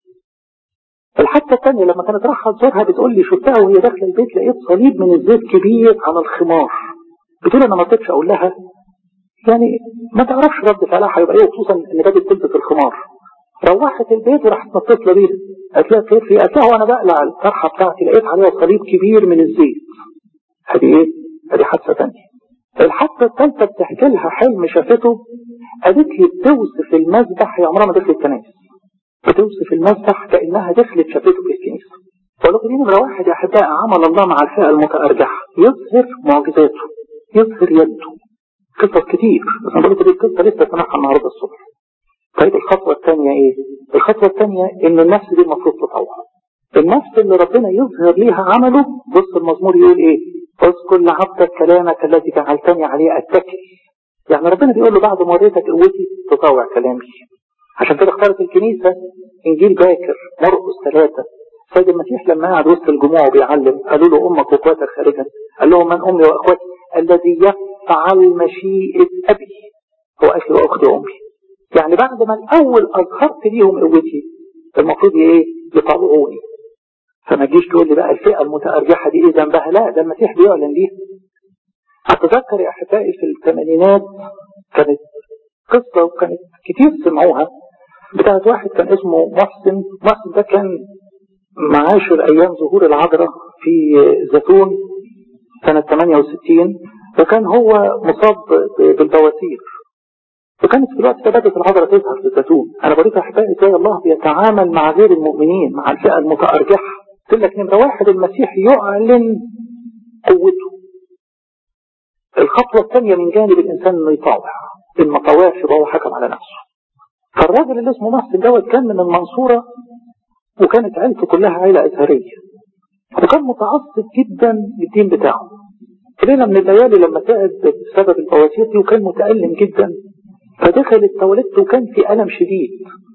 الحادثة الثانية لما كانت رايحة تزورها بتقول لي شفتها وهي داخلة البيت لقيت صليب من الزيت كبير على الخمار بتقول انا ما رضيتش اقول لها يعني ما تعرفش رد فعلها هيبقى ايه خصوصا ان بدات تلبس الخمار روحت البيت وراحت متصله بيها قالت لها خير في قالت لها وانا بقلع الطرحه بتاعتي لقيت عليها صليب كبير من الزيت ادي ايه؟ ادي حادثه ثانيه الحادثه الثالثه بتحكي لها حلم شافته قالت لي بتوصف المذبح هي عمرها ما دخلت كنائس بتوصف المذبح كانها دخلت شافته في الكنيسه فقالوا دي نمره واحد يا احبائي عمل الله مع الفئه المتارجحه يظهر معجزاته يظهر يده قصص كتير بس انا بقول دي القصه لسه سامعها النهارده الصبح طيب الخطوه الثانيه ايه؟ الخطوه الثانيه ان النفس دي المفروض تطوع النفس اللي ربنا يظهر ليها عمله بص المزمور يقول ايه؟ اذكر لعبدك كلامك الذي جعلتني عليه اتكل يعني ربنا بيقول له بعد ما وريتك قوتي تطوع كلامي عشان كده اختارت الكنيسه انجيل باكر مرقس ثلاثه سيد المسيح لما قعد وسط الجموع وبيعلم قالوا له امك واخواتك خارجا قال لهم من امي واخواتي الذي يفعل مشيئة أبي هو أخي وأختي وأمي يعني بعد ما الأول أظهرت ليهم قوتي المفروض إيه يطلعوني فما تجيش تقول لي بقى الفئة المتأرجحة دي إيه ذنبها لا ده المسيح بيعلن ليها أتذكر يا أحبائي في الثمانينات كانت قصة وكانت كتير سمعوها بتاعت واحد كان اسمه محسن محسن ده كان معاشر أيام ظهور العذراء في زيتون سنة 68 وكان هو مصاب بالبواسير وكانت في الوقت ده بدأت العذراء تظهر في الزيتون أنا بريك أحبائي إزاي الله بيتعامل مع غير المؤمنين مع الفئة المتأرجحة قلت لك نمرة واحد المسيح يعلن قوته الخطوة الثانية من جانب الإنسان إنه يطاوع إن ما طاوعش يبقى هو حكم على نفسه فالراجل اللي اسمه محسن دوت كان من المنصورة وكانت عيلته كلها عيلة أزهرية وكان متعصب جدا للدين بتاعه في ليلة من الليالي لما تعب بسبب البواسير دي وكان متألم جدا فدخل التواليت وكان في ألم شديد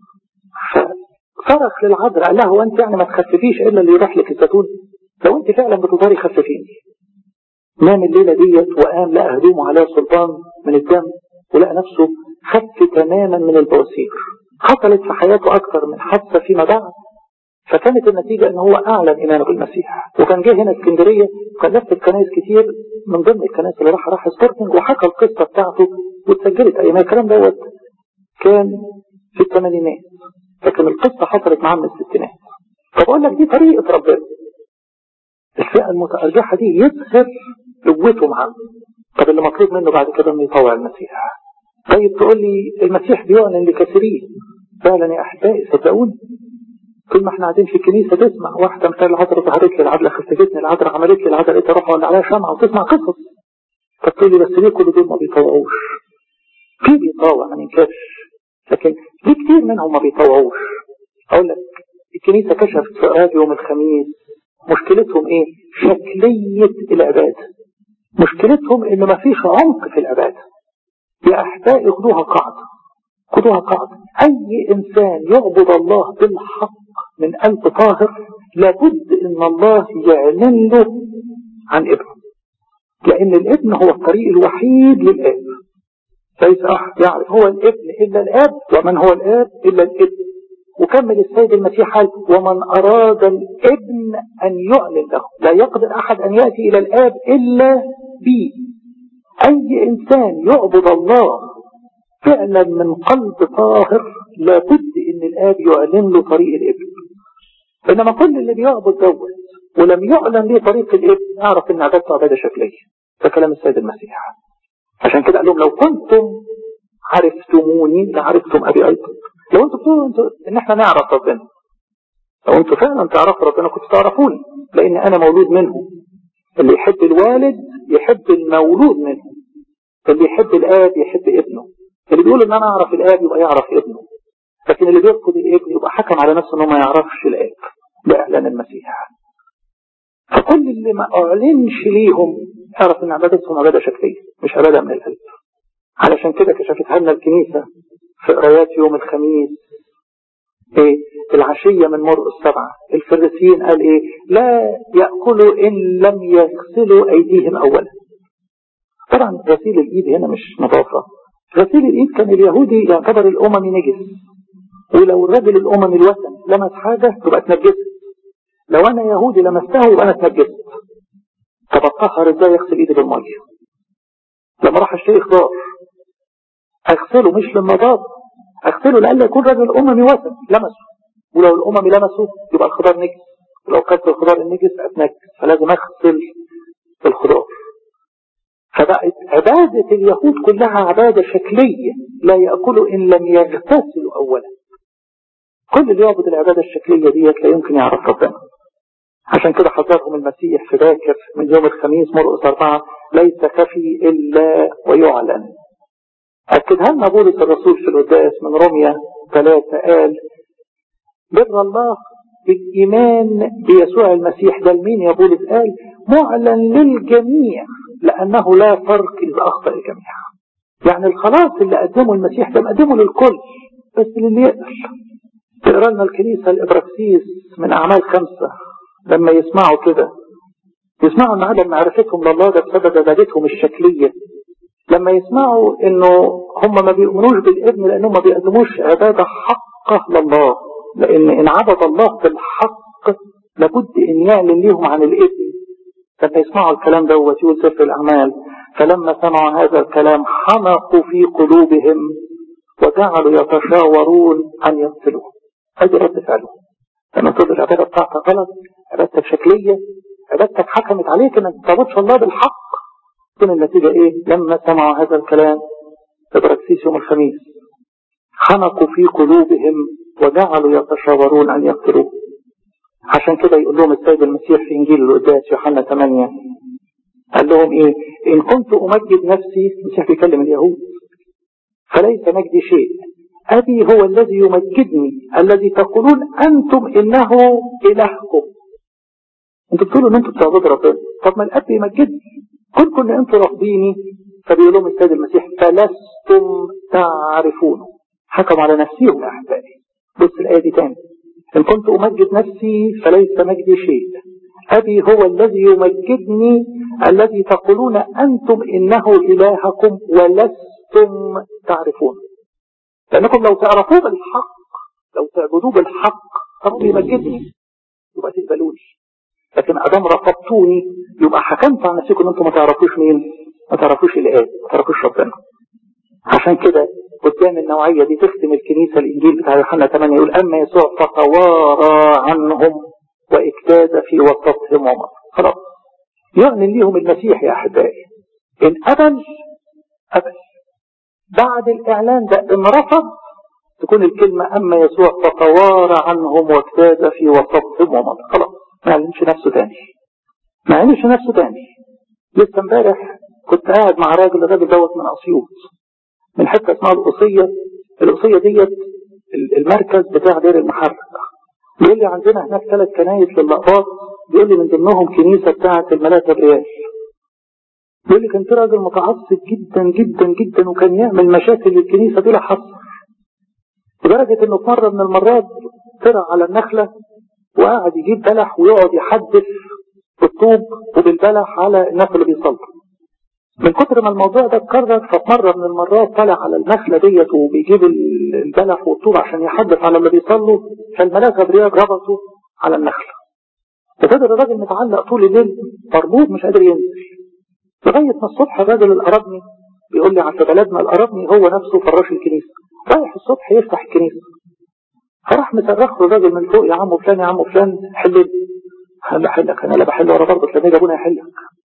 فصرخ للعذراء قال لها هو أنت يعني ما تخففيش إلا اللي يروح لك الزيتون لو أنت فعلا بتضاري خففيني نام الليلة ديت وقام لقى هدومه عليها سلطان من الدم ولقى نفسه خف تماما من البواسير حصلت في حياته أكثر من حادثة فيما بعد فكانت النتيجة ان هو اعلن ايمانه بالمسيح وكان جه هنا اسكندرية وكان لف كنائس كتير من ضمن الكنائس اللي راح راح سبورتنج وحكى القصة بتاعته واتسجلت ايام الكلام دوت كان في الثمانينات لكن القصة حصلت معاه من الستينات فبقول لك دي طريقة ربنا الفئة المتأرجحة دي يظهر قوته معاه طب اللي مطلوب منه بعد كده انه يطوع المسيح طيب تقول لي المسيح بيعلن لكثيرين فعلا يا احبائي صدقوني طول ما احنا قاعدين في الكنيسه تسمع واحده مثلا العذراء ظهرت لي العذراء خفتني العذراء عملت لي العذراء لقيت اروح ولا عليها شمعه وتسمع قصص فتقول لي بس ليه كل دول ما بيطوعوش؟ في بيطوع ما ننكرش لكن في كتير منهم ما بيطوعوش اقول لك الكنيسه كشفت فؤاد يوم الخميس مشكلتهم ايه؟ شكليه العباده مشكلتهم ان ما فيش عمق في العباده يا احبائي خدوها قاعده خدوها قاعده اي انسان يعبد الله بالحق من قلب طاهر لابد ان الله يعلن له عن ابنه لان الابن هو الطريق الوحيد للاب ليس احد يعرف هو الابن الا الاب ومن هو الاب الا الابن وكمل السيد المسيح قال ومن اراد الابن ان يعلن له لا يقدر احد ان ياتي الى الاب الا بيه أي إنسان يعبد الله فعلا من قلب طاهر لابد إن الآب يعلن له طريق الابن إنما كل اللي بيعبد دوت ولم يعلن ليه طريق الابن اعرف إن عبادته عبادة شكلية ده كلام السيد المسيح عشان كده قال لهم لو كنتم عرفتموني لعرفتم أبي أيضا لو انتوا بتقولوا انتوا ان احنا نعرف ربنا لو انتوا فعلا تعرفوا ربنا كنتوا تعرفوني لان انا مولود منه اللي يحب الوالد يحب المولود منه اللي يحب الاب يحب ابنه اللي بيقول ان انا اعرف الاب يبقى يعرف ابنه لكن اللي بيرفض الابن يبقى حكم على نفسه انه ما يعرفش الاب باعلان المسيح فكل اللي ما اعلنش ليهم اعرف ان عبادتهم عباده شكليه مش عباده من القلب علشان كده كشفتها لنا الكنيسه في قرايات يوم الخميس ايه العشية من مرء السبعة الفريسيين قال ايه لا يأكلوا إن لم يغسلوا أيديهم أولا طبعا غسيل الإيد هنا مش نظافة غسيل الإيد كان اليهودي يعتبر الأممي نجس ولو الرجل الأممي الوثن لمس حاجة تبقى اتنجست لو أنا يهودي لمستها يبقى أنا اتنجست طب اتطهر ازاي يغسل إيدي بالمية لما راح الشيخ دار اغسله مش للنظافة اغسله لألا يكون رجل أممي وثن لمسه ولو الأممي لمسه يبقى الخضار نجس ولو كانت الخضار النجس أتنجس فلازم أغسل الخضار فبقت عبادة اليهود كلها عبادة شكلية لا يأكلوا إن لم يغتسلوا أولا كل اللي يعبد العبادة الشكلية ديت لا يمكن يعرف ربنا عشان كده حذرهم المسيح في باكر من يوم الخميس مرقس أربعة ليس خفي إلا ويعلن أكدها لنا بولس الرسول في القداس من روميا ثلاثة قال بر الله بالإيمان بيسوع المسيح ده لمين يا بولس قال معلن للجميع لأنه لا فرق إذا أخطأ الجميع يعني الخلاص اللي قدمه المسيح ده مقدمه للكل بس للي يقدر تقرا لنا الكنيسة الإبراكسيس من أعمال خمسة لما يسمعوا كده يسمعوا ان عدم معرفتهم لله ده بسبب عبادتهم الشكليه لما يسمعوا انه هم ما بيؤمنوش بالابن لانهم ما بيقدموش عباده حقه لله لان ان عبد الله بالحق لابد ان يعلن ليهم عن الابن لما يسمعوا الكلام دوت يقول سفر الاعمال فلما سمعوا هذا الكلام حمقوا في قلوبهم وجعلوا يتشاورون ان يقتلوه هذه رد فعلهم لما تقول العباده بتاعتك غلط عبادتك شكليه عبادتك حكمت عليك انك ما تعبدش الله بالحق تكون النتيجة ايه لما سمعوا هذا الكلام في يوم الخميس خنقوا في قلوبهم وجعلوا يتشاورون ان يقتلوه عشان كده يقول لهم السيد المسيح في انجيل القداس يوحنا 8 قال لهم ايه ان كنت امجد نفسي المسيح بيكلم اليهود فليس مجدي شيء ابي هو الذي يمجدني الذي تقولون انتم انه الهكم انتوا بتقولوا ان انتوا بتعبدوا ربنا طب ما الاب يمجدني كنتم ان انتوا رافضيني فبيقول لهم السيد المسيح فلستم تعرفونه حكم على نفسهم يا احبائي بص الايه دي تاني ان كنت امجد نفسي فليس مجدي شيء ابي هو الذي يمجدني الذي تقولون انتم انه الهكم ولستم تعرفون لانكم لو تعرفوه بالحق لو تعبدوه بالحق طب يمجدني يبقى تقبلوني لكن ادام رفضتوني يبقى حكمت على نفسكم ان انتم ما تعرفوش مين ما تعرفوش الاب ما تعرفوش ربنا عشان كده قدام النوعية دي تختم الكنيسة الإنجيل بتاع يوحنا 8 يقول أما يسوع فتوارى عنهم واجتاز في وسطهم ومر خلاص يعلن ليهم المسيح يا أحبائي إن أبل أبل بعد الإعلان ده إن رفض تكون الكلمة أما يسوع فتوارى عنهم واجتاز في وسطهم ومر خلاص ما يعلنش نفسه تاني ما يعلنش نفسه تاني لسه امبارح كنت قاعد مع راجل الراجل دوت من أسيوط من حتة اسمها القصية القصية ديت المركز بتاع دير المحرق بيقول لي عندنا هناك ثلاث كنايس للأقباط بيقول لي من ضمنهم كنيسة بتاعة الملاك جبريل بيقول لي كان في راجل متعصب جدا جدا جدا وكان يعمل مشاكل للكنيسة بلا حصر لدرجة انه في مرة من المرات طلع على النخلة وقعد يجيب بلح ويقعد يحدف بالطوب وبالبلح على الناس اللي بيصلوا من كتر ما الموضوع ده اتكرر ففي مرة من المرات طلع على النخلة ديت وبيجيب البلح والطوب عشان يحدث على اللي بيصلوا فالملاك جبريل ربطه على النخلة ففضل الراجل متعلق طول الليل مربوط مش قادر ينزل لغاية ما الصبح الراجل الأرابني بيقول لي على بلدنا الأرابني هو نفسه فراش الكنيسة رايح الصبح يفتح الكنيسة فراح مصرخ له الراجل من فوق يا عم فلان يا عم فلان حل قال حلك انا لا بحل ولا برضه لما يجي ابونا يحلك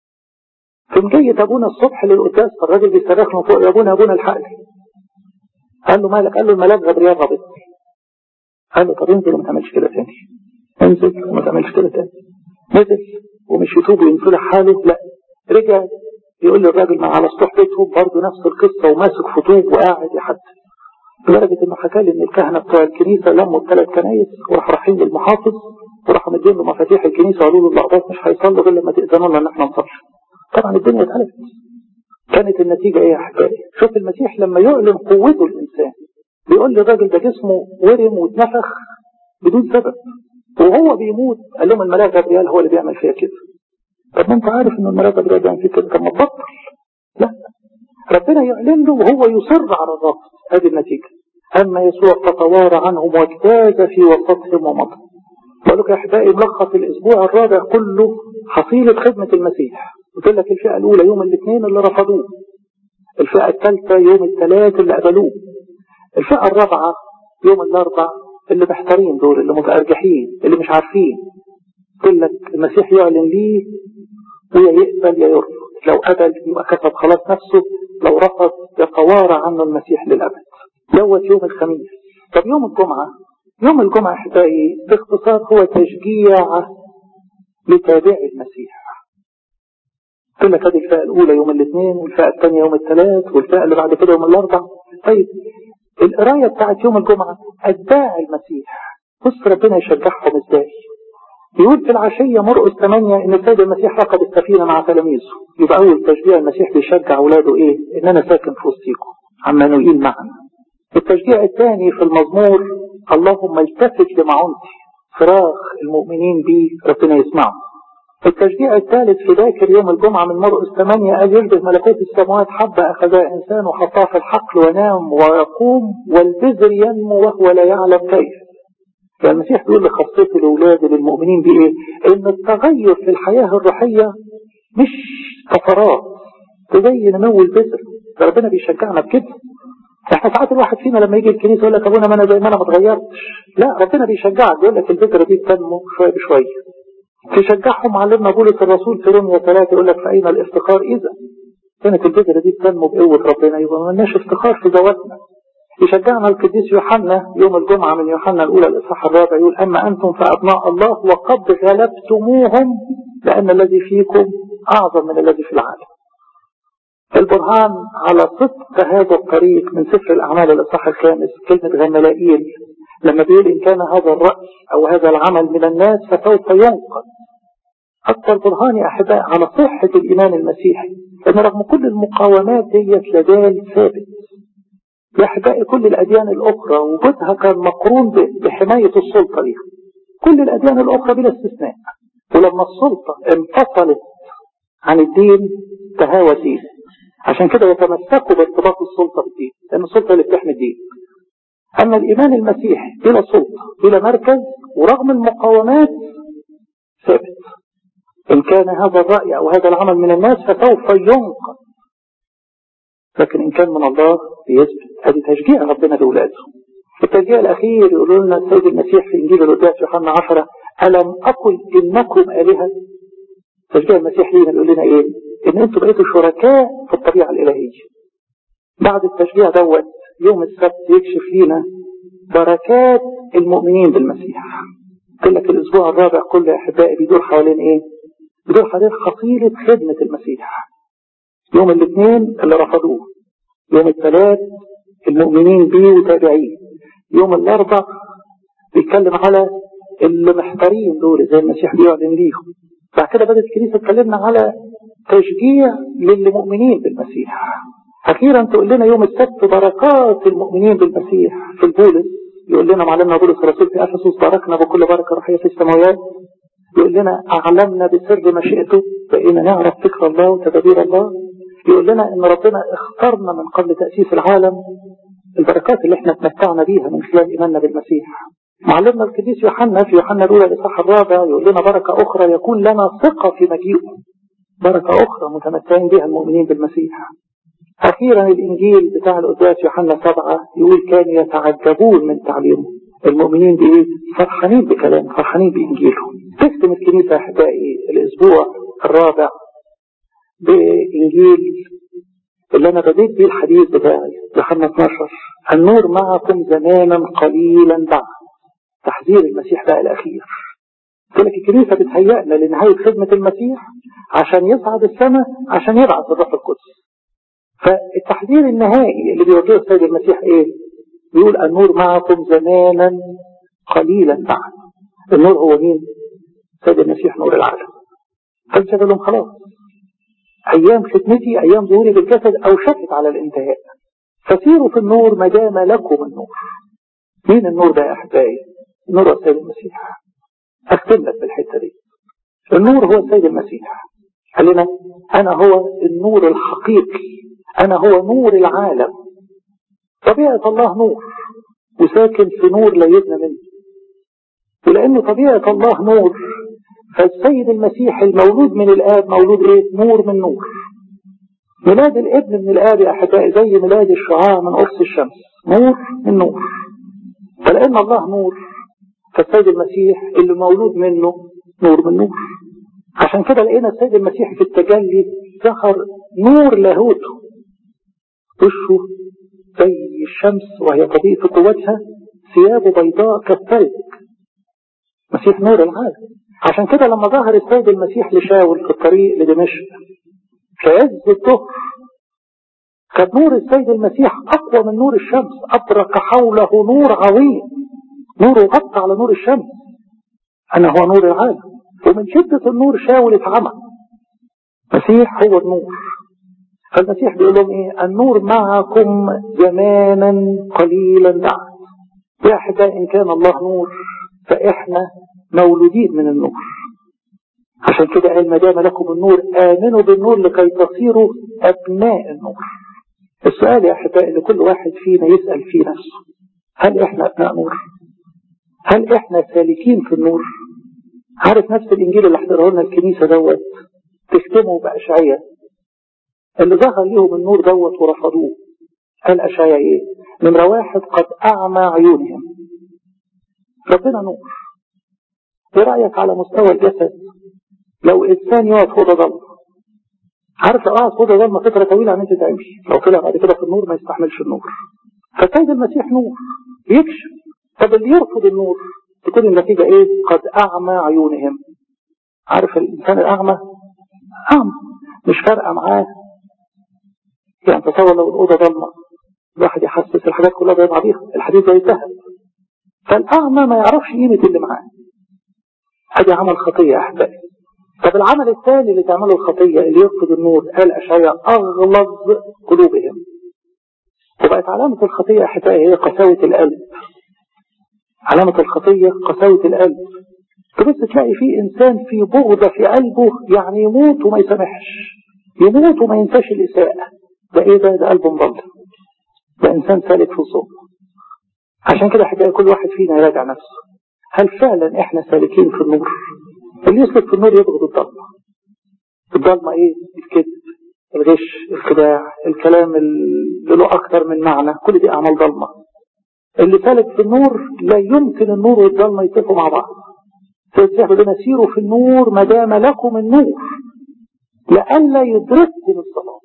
ثم جاي ابونا الصبح للقداس فالراجل بيصرخ له فوق يا ابونا يا ابونا الحقني قال له مالك قال له الملاك غبريال رابط قال له طب انزل وما تعملش كده تاني انزل وما تعملش كده تاني نزل ومش يتوب وينصلح حاله لا رجع يقول لي الراجل ما على سطوح بيتهم برضه نفس القصه وماسك خطوب وقاعد يحدث لدرجه انه حكى لي ان الكهنه بتوع الكنيسه لموا الثلاث كنايس وراحوا رايحين للمحافظ وراحوا مدين له مفاتيح الكنيسه وقالوا له الاقباط مش هيصلوا غير لما تاذنوا لنا ان احنا نصلي. طبعا الدنيا اتقلبت. كانت النتيجه ايه يا حكايه؟ شوف المسيح لما يعلن قوته الانسان بيقول لي الراجل ده جسمه ورم واتنفخ بدون سبب وهو بيموت قال لهم الملاك جبريل هو اللي بيعمل فيها كده. طب ما انت عارف ان الملاك جبريل بيعمل فيك كده طب ما تبطل. لا ربنا يعلن له وهو يصر على الرفض هذه النتيجه. اما يسوع فتوارى عنهم واجتاز في وسطهم ومضى. بقول لك يا احبائي ملخص الاسبوع الرابع كله حصيله خدمه المسيح قلت لك الفئه الاولى يوم الاثنين اللي رفضوه الفئه الثالثه يوم الثلاث اللي قبلوه الفئه الرابعه يوم الاربع اللي محتارين دول اللي متارجحين اللي مش عارفين قلت لك المسيح يعلن ليه ويا يقبل يا يرفض لو قبل يبقى كتب خلاص نفسه لو رفض يتوارى عنه المسيح للابد دوت يوم الخميس طب يوم الجمعه يوم الجمعة أحبائي باختصار هو تشجيع لتابعي المسيح قلت لك هذه الفئة الأولى يوم الاثنين والفئة الثانية يوم الثلاث والفئة اللي بعد كده يوم الأربع طيب القراية بتاعت يوم الجمعة أتباع المسيح بص ربنا يشجعهم ازاي يقول في العشية مرقس 8 إن السيد المسيح ركب السفينة مع تلاميذه يبقى أول تشجيع المسيح بيشجع أولاده إيه؟ إن أنا ساكن في وسطيكم عمانوئيل معنا التشجيع الثاني في المزمور اللهم التفت لمعونتي فراغ المؤمنين بي ربنا يسمعه التشجيع الثالث في ذاكر يوم الجمعة من مرقس 8 قال يشبه ملكوت السماوات حبة أخذها إنسان وحطها في الحقل ونام ويقوم والبذر ينمو وهو لا يعلم كيف فالمسيح بيقول لخاصته لأولاده للمؤمنين بإيه؟ إن التغير في الحياة الروحية مش طفرات زي نمو البذر ربنا بيشجعنا بكده احنا ساعات الواحد فينا لما يجي الكنيسه يقول لك ابونا ما انا زي ما انا ما اتغيرتش لا ربنا بيشجعك يقول لك الفكره دي بتنمو شويه بشويه تشجعهم علمنا بولس الرسول في روميا ثلاثه يقول لك فاين الافتخار اذا كانت الفكره دي بتنمو بقوه ربنا يبقى ما لناش افتخار في ذواتنا يشجعنا القديس يوحنا يوم الجمعه من يوحنا الاولى الاصحاح الرابع يقول اما انتم فابناء الله وقد غلبتموهم لان الذي فيكم اعظم من الذي في العالم البرهان على صدق هذا الطريق من سفر الأعمال الإصحاح الخامس كلمة غملائيل لما بيقول إن كان هذا الرأي أو هذا العمل من الناس فسوف ينقذ أكثر برهان يا أحباء على صحة الإيمان المسيحي لأن رغم كل المقاومات ديت لازال ثابت يا أحبائي كل الأديان الأخرى وجودها كان مقرون بحماية السلطة ليها كل الأديان الأخرى بلا استثناء ولما السلطة انفصلت عن الدين تهاوى دين عشان كده يتمسكوا بارتباط السلطة بالدين لأن السلطة اللي بتحمي الدين أما الإيمان المسيحي بلا سلطة بلا مركز ورغم المقاومات ثابت إن كان هذا الرأي أو هذا العمل من الناس فسوف ينقذ لكن إن كان من الله بيثبت هذه تشجيع ربنا لأولاده التشجيع الأخير يقول لنا السيد المسيح في إنجيل القداس يوحنا 10 ألم أقل إنكم آلهة تشجيع المسيح لينا يقول لنا إيه ان انتوا بقيتوا شركاء في الطبيعة الالهية بعد التشجيع دوت يوم السبت يكشف لينا بركات المؤمنين بالمسيح قال لك الاسبوع الرابع كله يا احبائي بيدور حوالين ايه بيدور حوالين حصيلة خدمة المسيح يوم الاثنين اللي رفضوه يوم الثلاث المؤمنين بيه وتابعيه يوم الاربع بيتكلم على اللي محتارين دول زي المسيح بيعلن ليهم بعد كده بدأت الكنيسة تكلمنا على تشجيع للمؤمنين بالمسيح أخيرا تقول لنا يوم السبت بركات المؤمنين بالمسيح في البولس يقول لنا معلمنا بولس الرسول في أفسس باركنا بكل بركة روحية في السماوات يقول لنا أعلمنا بسر مشيئته بقينا نعرف فكر الله وتدابير الله يقول لنا إن ربنا اختارنا من قبل تأسيس العالم البركات اللي احنا تمتعنا بيها من خلال إيماننا بالمسيح معلمنا القديس يوحنا في يوحنا الأولى الإصحاح الرابع يقول لنا بركة أخرى يكون لنا ثقة في مجيئه بركة أخرى متمتعين بها المؤمنين بالمسيح أخيرا الإنجيل بتاع القداس يوحنا سبعة يقول كانوا يتعجبون من تعليمه المؤمنين بإيه؟ فرحانين بكلامه فرحانين بإنجيله تختم الكنيسة أحبائي الأسبوع الرابع بإنجيل اللي أنا بديت بيه الحديث بتاعي يوحنا 12 النور معكم زمانا قليلا بعد تحذير المسيح بقى الأخير قلت لك الكنيسة بتهيئنا لنهاية خدمة المسيح عشان يصعد السماء عشان يبعث الروح القدس فالتحذير النهائي اللي بيوجهه السيد المسيح ايه؟ يقول النور معكم زمانا قليلا بعد النور هو مين؟ السيد المسيح نور العالم فانت لهم خلاص ايام خدمتي ايام ظهوري بالجسد اوشكت على الانتهاء فسيروا في النور ما دام لكم النور مين النور ده يا احبائي؟ نور السيد المسيح اختم لك بالحته دي النور هو السيد المسيح قال لنا انا هو النور الحقيقي انا هو نور العالم طبيعة الله نور وساكن في نور لا يبنى منه ولأنه طبيعة الله نور فالسيد المسيح المولود من الآب مولود إيه؟ نور من نور ميلاد الابن من الآب يا أحبائي زي ميلاد الشعاع من قرص الشمس نور من نور فلأن الله نور فالسيد المسيح اللي مولود منه نور من نور عشان كده لقينا السيد المسيح في التجلي ظهر نور لاهوته وشه زي الشمس وهي تضيء في قوتها ثيابه بيضاء كالثلج مسيح نور العالم عشان كده لما ظهر السيد المسيح لشاول في الطريق لدمشق في عز الظهر كان نور السيد المسيح أقوى من نور الشمس أبرق حوله نور عظيم نوره غطى على نور الشمس أنا هو نور العالم ومن شدة النور شاول اتعمى مسيح هو النور فالمسيح بيقول لهم ايه النور معكم زمانا قليلا بعد يا احبائي ان كان الله نور فاحنا مولودين من النور عشان كده قال ما دام لكم النور امنوا بالنور لكي تصيروا ابناء النور السؤال يا احبائي ان كل واحد فينا يسال في نفسه هل احنا ابناء نور هل احنا سالكين في النور عارف نفس الانجيل اللي احضره لنا الكنيسه دوت تختمه باشعياء اللي ظهر ليهم النور دوت ورفضوه قال أشعياء إيه؟ نمرة واحد قد أعمى عيونهم ربنا نور إيه رأيك على مستوى الجسد لو إنسان يقعد في أوضة ضلمة عارف لو قعد في أوضة ضلمة فترة طويلة عن أنت تعمش لو طلع بعد كده في النور ما يستحملش النور فالسيد المسيح نور بيكشف طب اللي يرفض النور تكون النتيجة إيه؟ قد أعمى عيونهم عارف الإنسان الأعمى أعمى مش فارقة معاه يعني تصور لو الأوضة ضلمة الواحد يحسس الحاجات كلها زي بعضيها الحديد زي الذهب فالأعمى ما يعرفش قيمة اللي معاه ادي عمل خطية يا أحبائي طب العمل الثاني اللي تعمله الخطية اللي يرفض النور قال أشعياء أغلظ قلوبهم وبقت علامة الخطية يا أحبائي هي قساوة القلب علامة الخطية قساوة القلب تبص تلاقي في إنسان في بغضة في قلبه يعني يموت وما يسامحش يموت وما ينساش الإساءة ده ايه ده ده قلب مضل ده انسان سالك في الظلم عشان كده حكاية كل واحد فينا يراجع نفسه هل فعلا احنا سالكين في النور اللي يسلك في النور يبغض الضلمة الضلمة ايه الكذب الغش الخداع الكلام اللي له اكتر من معنى كل دي اعمال ضلمة اللي سالك في النور لا يمكن النور والضلمة يتفقوا مع بعض فيتسيح لنا سيروا في النور ما دام لكم النور لئلا يدرككم الظلام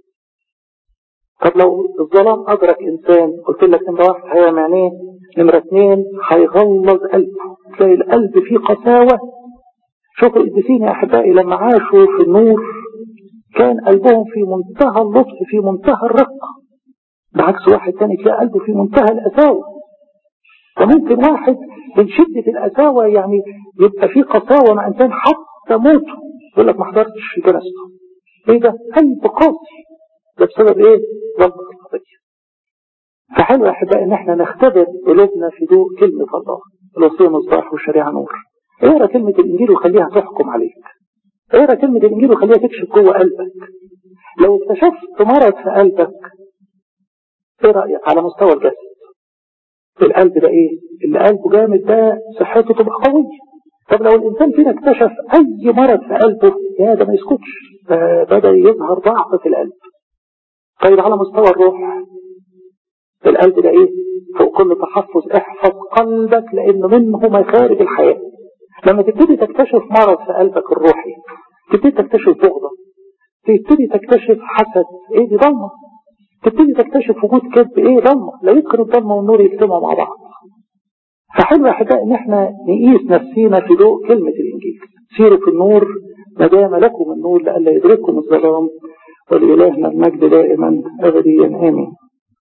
طب لو الظلام أدرك إنسان قلت لك نمرة واحد هيعمل عينيه نمرة اثنين هيغلظ قلبه تلاقي القلب فيه قساوة شوفوا القديسين يا أحبائي لما عاشوا في النور كان قلبهم في منتهى اللطف في منتهى الرقة بعكس واحد تاني تلاقي قلبه في منتهى القساوة فممكن واحد من شدة القساوة يعني يبقى فيه قساوة مع إنسان حتى موته يقول لك ما حضرتش في جنازته ايه ده قلب قاسي ده بسبب ايه ظلم الخطية فحلو يا احبائي ان احنا نختبر قلوبنا في ضوء كلمة الله الوصية مصباح والشريعة نور اقرا كلمة الانجيل وخليها تحكم عليك اقرا كلمة الانجيل وخليها تكشف جوه قلبك لو اكتشفت مرض في قلبك ايه رأيك على مستوى الجسد القلب ده ايه اللي قلبه جامد ده صحته تبقى قوية طب لو الانسان فينا اكتشف اي مرض في قلبه يا ده ما يسكتش فبدأ يظهر ضعف في القلب طيب على مستوى الروح القلب ده ايه فوق كل تحفظ احفظ قلبك لان منه مخارج الحياة لما تبتدي تكتشف مرض في قلبك الروحي تبتدي تكتشف بغضة تبتدي تكتشف حسد ايه دي ضلمة تبتدي تكتشف وجود كذب ايه ضلمة لا يمكن الضلمة والنور يجتمعوا مع بعض فحلو يا احبائي ان احنا نقيس نفسينا في ضوء كلمة الانجيل سيروا في النور ما دام لكم النور لئلا يدرككم الظلام ولإلهنا المجد دائما أبديا آمين